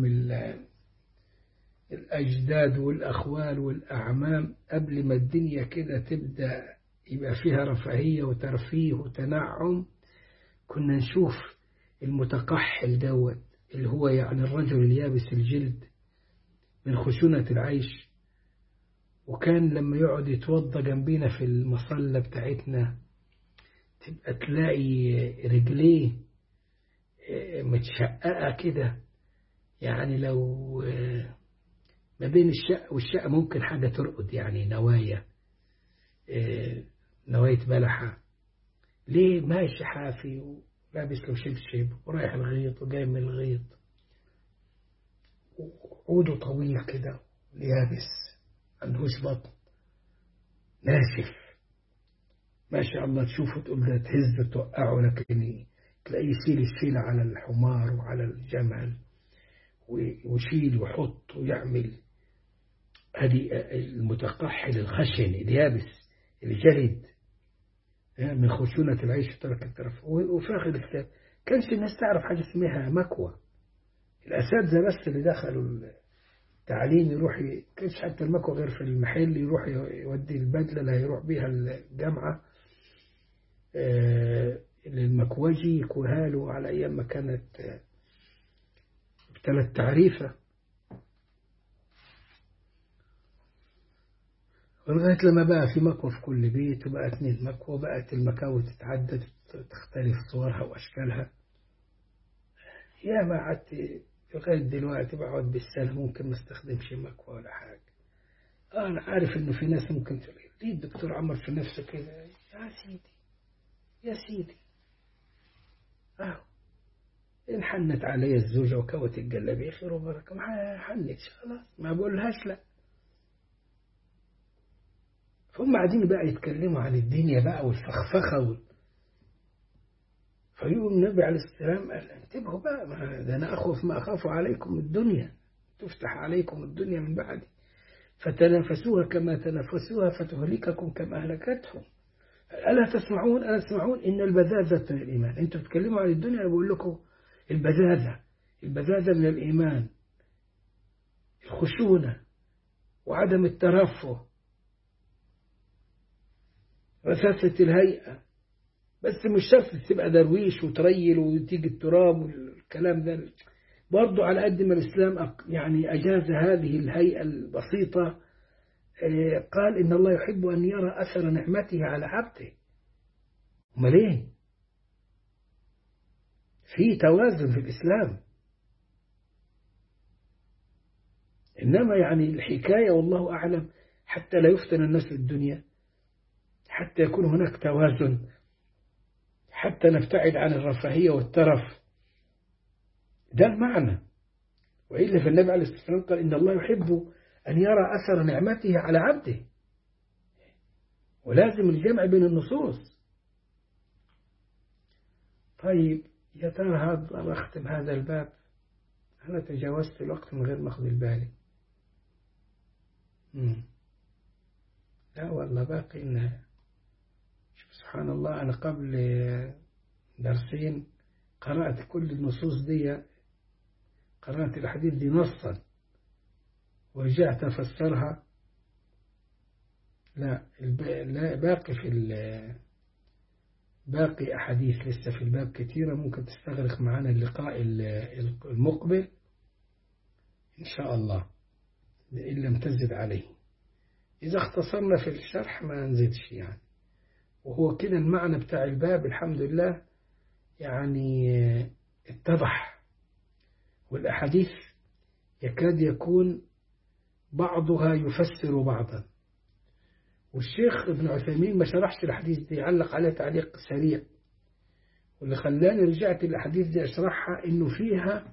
الأجداد والأخوال والأعمام قبل ما الدنيا كده تبدأ يبقى فيها رفاهية وترفيه وتنعم كنا نشوف المتقحل دوت اللي هو يعني الرجل اليابس الجلد من خشونة العيش وكان لما يقعد يتوضى جنبينا في المصلى بتاعتنا تبقى تلاقي رجليه متشققة كده يعني لو ما بين الشقة والشقة ممكن حاجة ترقد يعني نوايا نواية بلحة ليه ماشي حافي ولابس له شبشب ورايح الغيط وجاي من الغيط وعوده طويل كده يابس عندهوش بطن ناشف ما شاء الله تشوفه تقول ده تهز توقعه لكن تلاقيه يشيل الشيلة على الحمار وعلى الجمل ويشيل ويحط ويعمل هذه المتقحل الخشن اليابس الجلد من خشونة العيش وترك الترف وفي آخر الكتاب كانش الناس تعرف حاجة اسمها مكوى الأساتذة بس اللي دخلوا التعليم يروح كيفش حتى المكوى غير في المحل يروح يودي البدلة اللي هيروح بيها الجامعة للمكوجي يكوها له على أيام ما كانت ابتلت تعريفة ولغاية لما بقى في مكوى في كل بيت وبقى اتنين مكوى وبقت المكاوي تتعدد تختلف صورها وأشكالها يا ما قعدت لغاية دلوقتي بقعد بالسنة ممكن ما استخدمش مكوى ولا حاجة أنا عارف إنه في ناس ممكن تقول ليه الدكتور عمر في نفسه كده يا سيدي يا سيدي أهو إن حنت علي الزوجة وكوت الجلابية خير وبركة ما حنتش خلاص ما بقولهاش لا فهم قاعدين بقى يتكلموا عن الدنيا بقى والفخفخة وال... فيقول النبي عليه السلام قال انتبهوا بقى ما ده أنا أخوف ما أخاف عليكم الدنيا تفتح عليكم الدنيا من بعدي فتنافسوها كما تنافسوها فتهلككم كما أهلكتهم ألا تسمعون ألا تسمعون إن البذاذة من الإيمان أنتوا بتتكلموا عن الدنيا أنا بقول لكم البذاذة البذاذة من الإيمان الخشونة وعدم الترفه رساسة الهيئة بس مش شرط تبقى درويش وتريل وتيجي التراب والكلام ده برضو على قد ما الإسلام يعني أجاز هذه الهيئة البسيطة قال إن الله يحب أن يرى أثر نعمته على عبده أمال إيه؟ في توازن في الإسلام إنما يعني الحكاية والله أعلم حتى لا يفتن الناس في الدنيا حتى يكون هناك توازن حتى نبتعد عن الرفاهية والترف ده المعنى وإلا في النبي عليه الصلاة والسلام قال إن الله يحب أن يرى أثر نعمته على عبده ولازم الجمع بين النصوص طيب يا ترى هذا أختم هذا الباب أنا تجاوزت الوقت من غير ما أخذ البالي لا والله باقي إن شوف سبحان الله أنا قبل درسين قرأت كل النصوص دي قرأت الحديث دي نصا ورجعت أفسرها لا لا باقي في باقي أحاديث لسه في الباب كثيرة ممكن تستغرق معنا اللقاء المقبل إن شاء الله إن لم تزد عليه إذا اختصرنا في الشرح ما نزيدش يعني وهو كده المعنى بتاع الباب الحمد لله يعني اتضح والأحاديث يكاد يكون بعضها يفسر بعضا والشيخ ابن عثيمين ما شرحش الحديث دي علق عليه تعليق سريع واللي خلاني رجعت الأحاديث دي أشرحها إنه فيها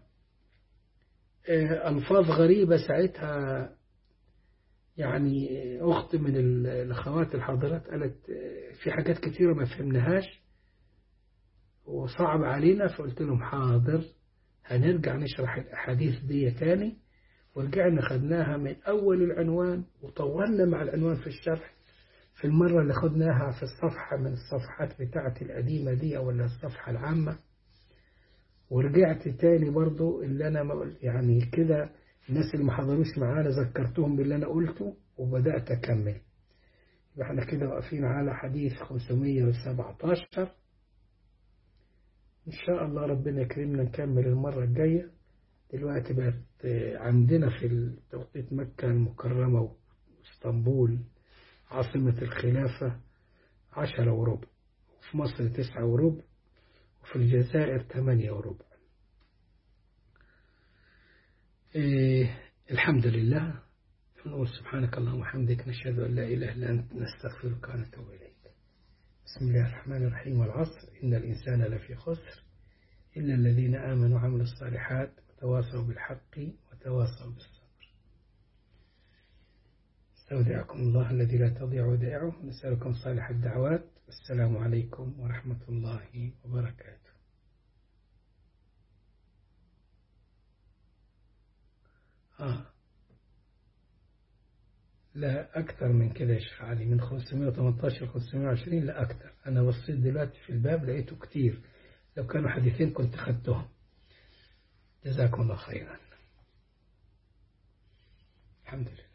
ألفاظ غريبة ساعتها يعني أخت من الأخوات الحاضرات قالت في حاجات كثيرة ما فهمناهاش وصعب علينا فقلت لهم حاضر هنرجع نشرح الأحاديث دي تاني ورجعنا خدناها من أول العنوان وطولنا مع العنوان في الشرح في المرة اللي خدناها في الصفحة من الصفحات بتاعة القديمة دي ولا الصفحة العامة ورجعت تاني برضو اللي أنا يعني كده الناس اللي ما حضروش معانا ذكرتهم باللي أنا قلته وبدأت أكمل يبقى احنا كده واقفين على حديث 517 إن شاء الله ربنا يكرمنا نكمل المرة الجاية دلوقتي بقت عندنا في توقيت مكة المكرمة واسطنبول عاصمة الخلافة عشرة وربع وفي مصر تسعة وربع وفي الجزائر ثمانية وربع إيه الحمد لله نقول سبحانك اللهم وبحمدك نشهد أن لا إله إلا أنت نستغفرك ونتوب إليك بسم الله الرحمن الرحيم والعصر إن الإنسان لفي خسر إلا الذين آمنوا وعملوا الصالحات وتواصوا بالحق وتواصوا بالصبر استودعكم الله الذي لا تضيع ودائعه نسألكم صالح الدعوات السلام عليكم ورحمة الله وبركاته آه. لا أكثر من كده يا شيخ علي من 518 ل 520 لا أكثر أنا بصيت دلوقتي في الباب لقيته كتير لو كانوا حديثين كنت خدتهم جزاكم الله خيرا الحمد لله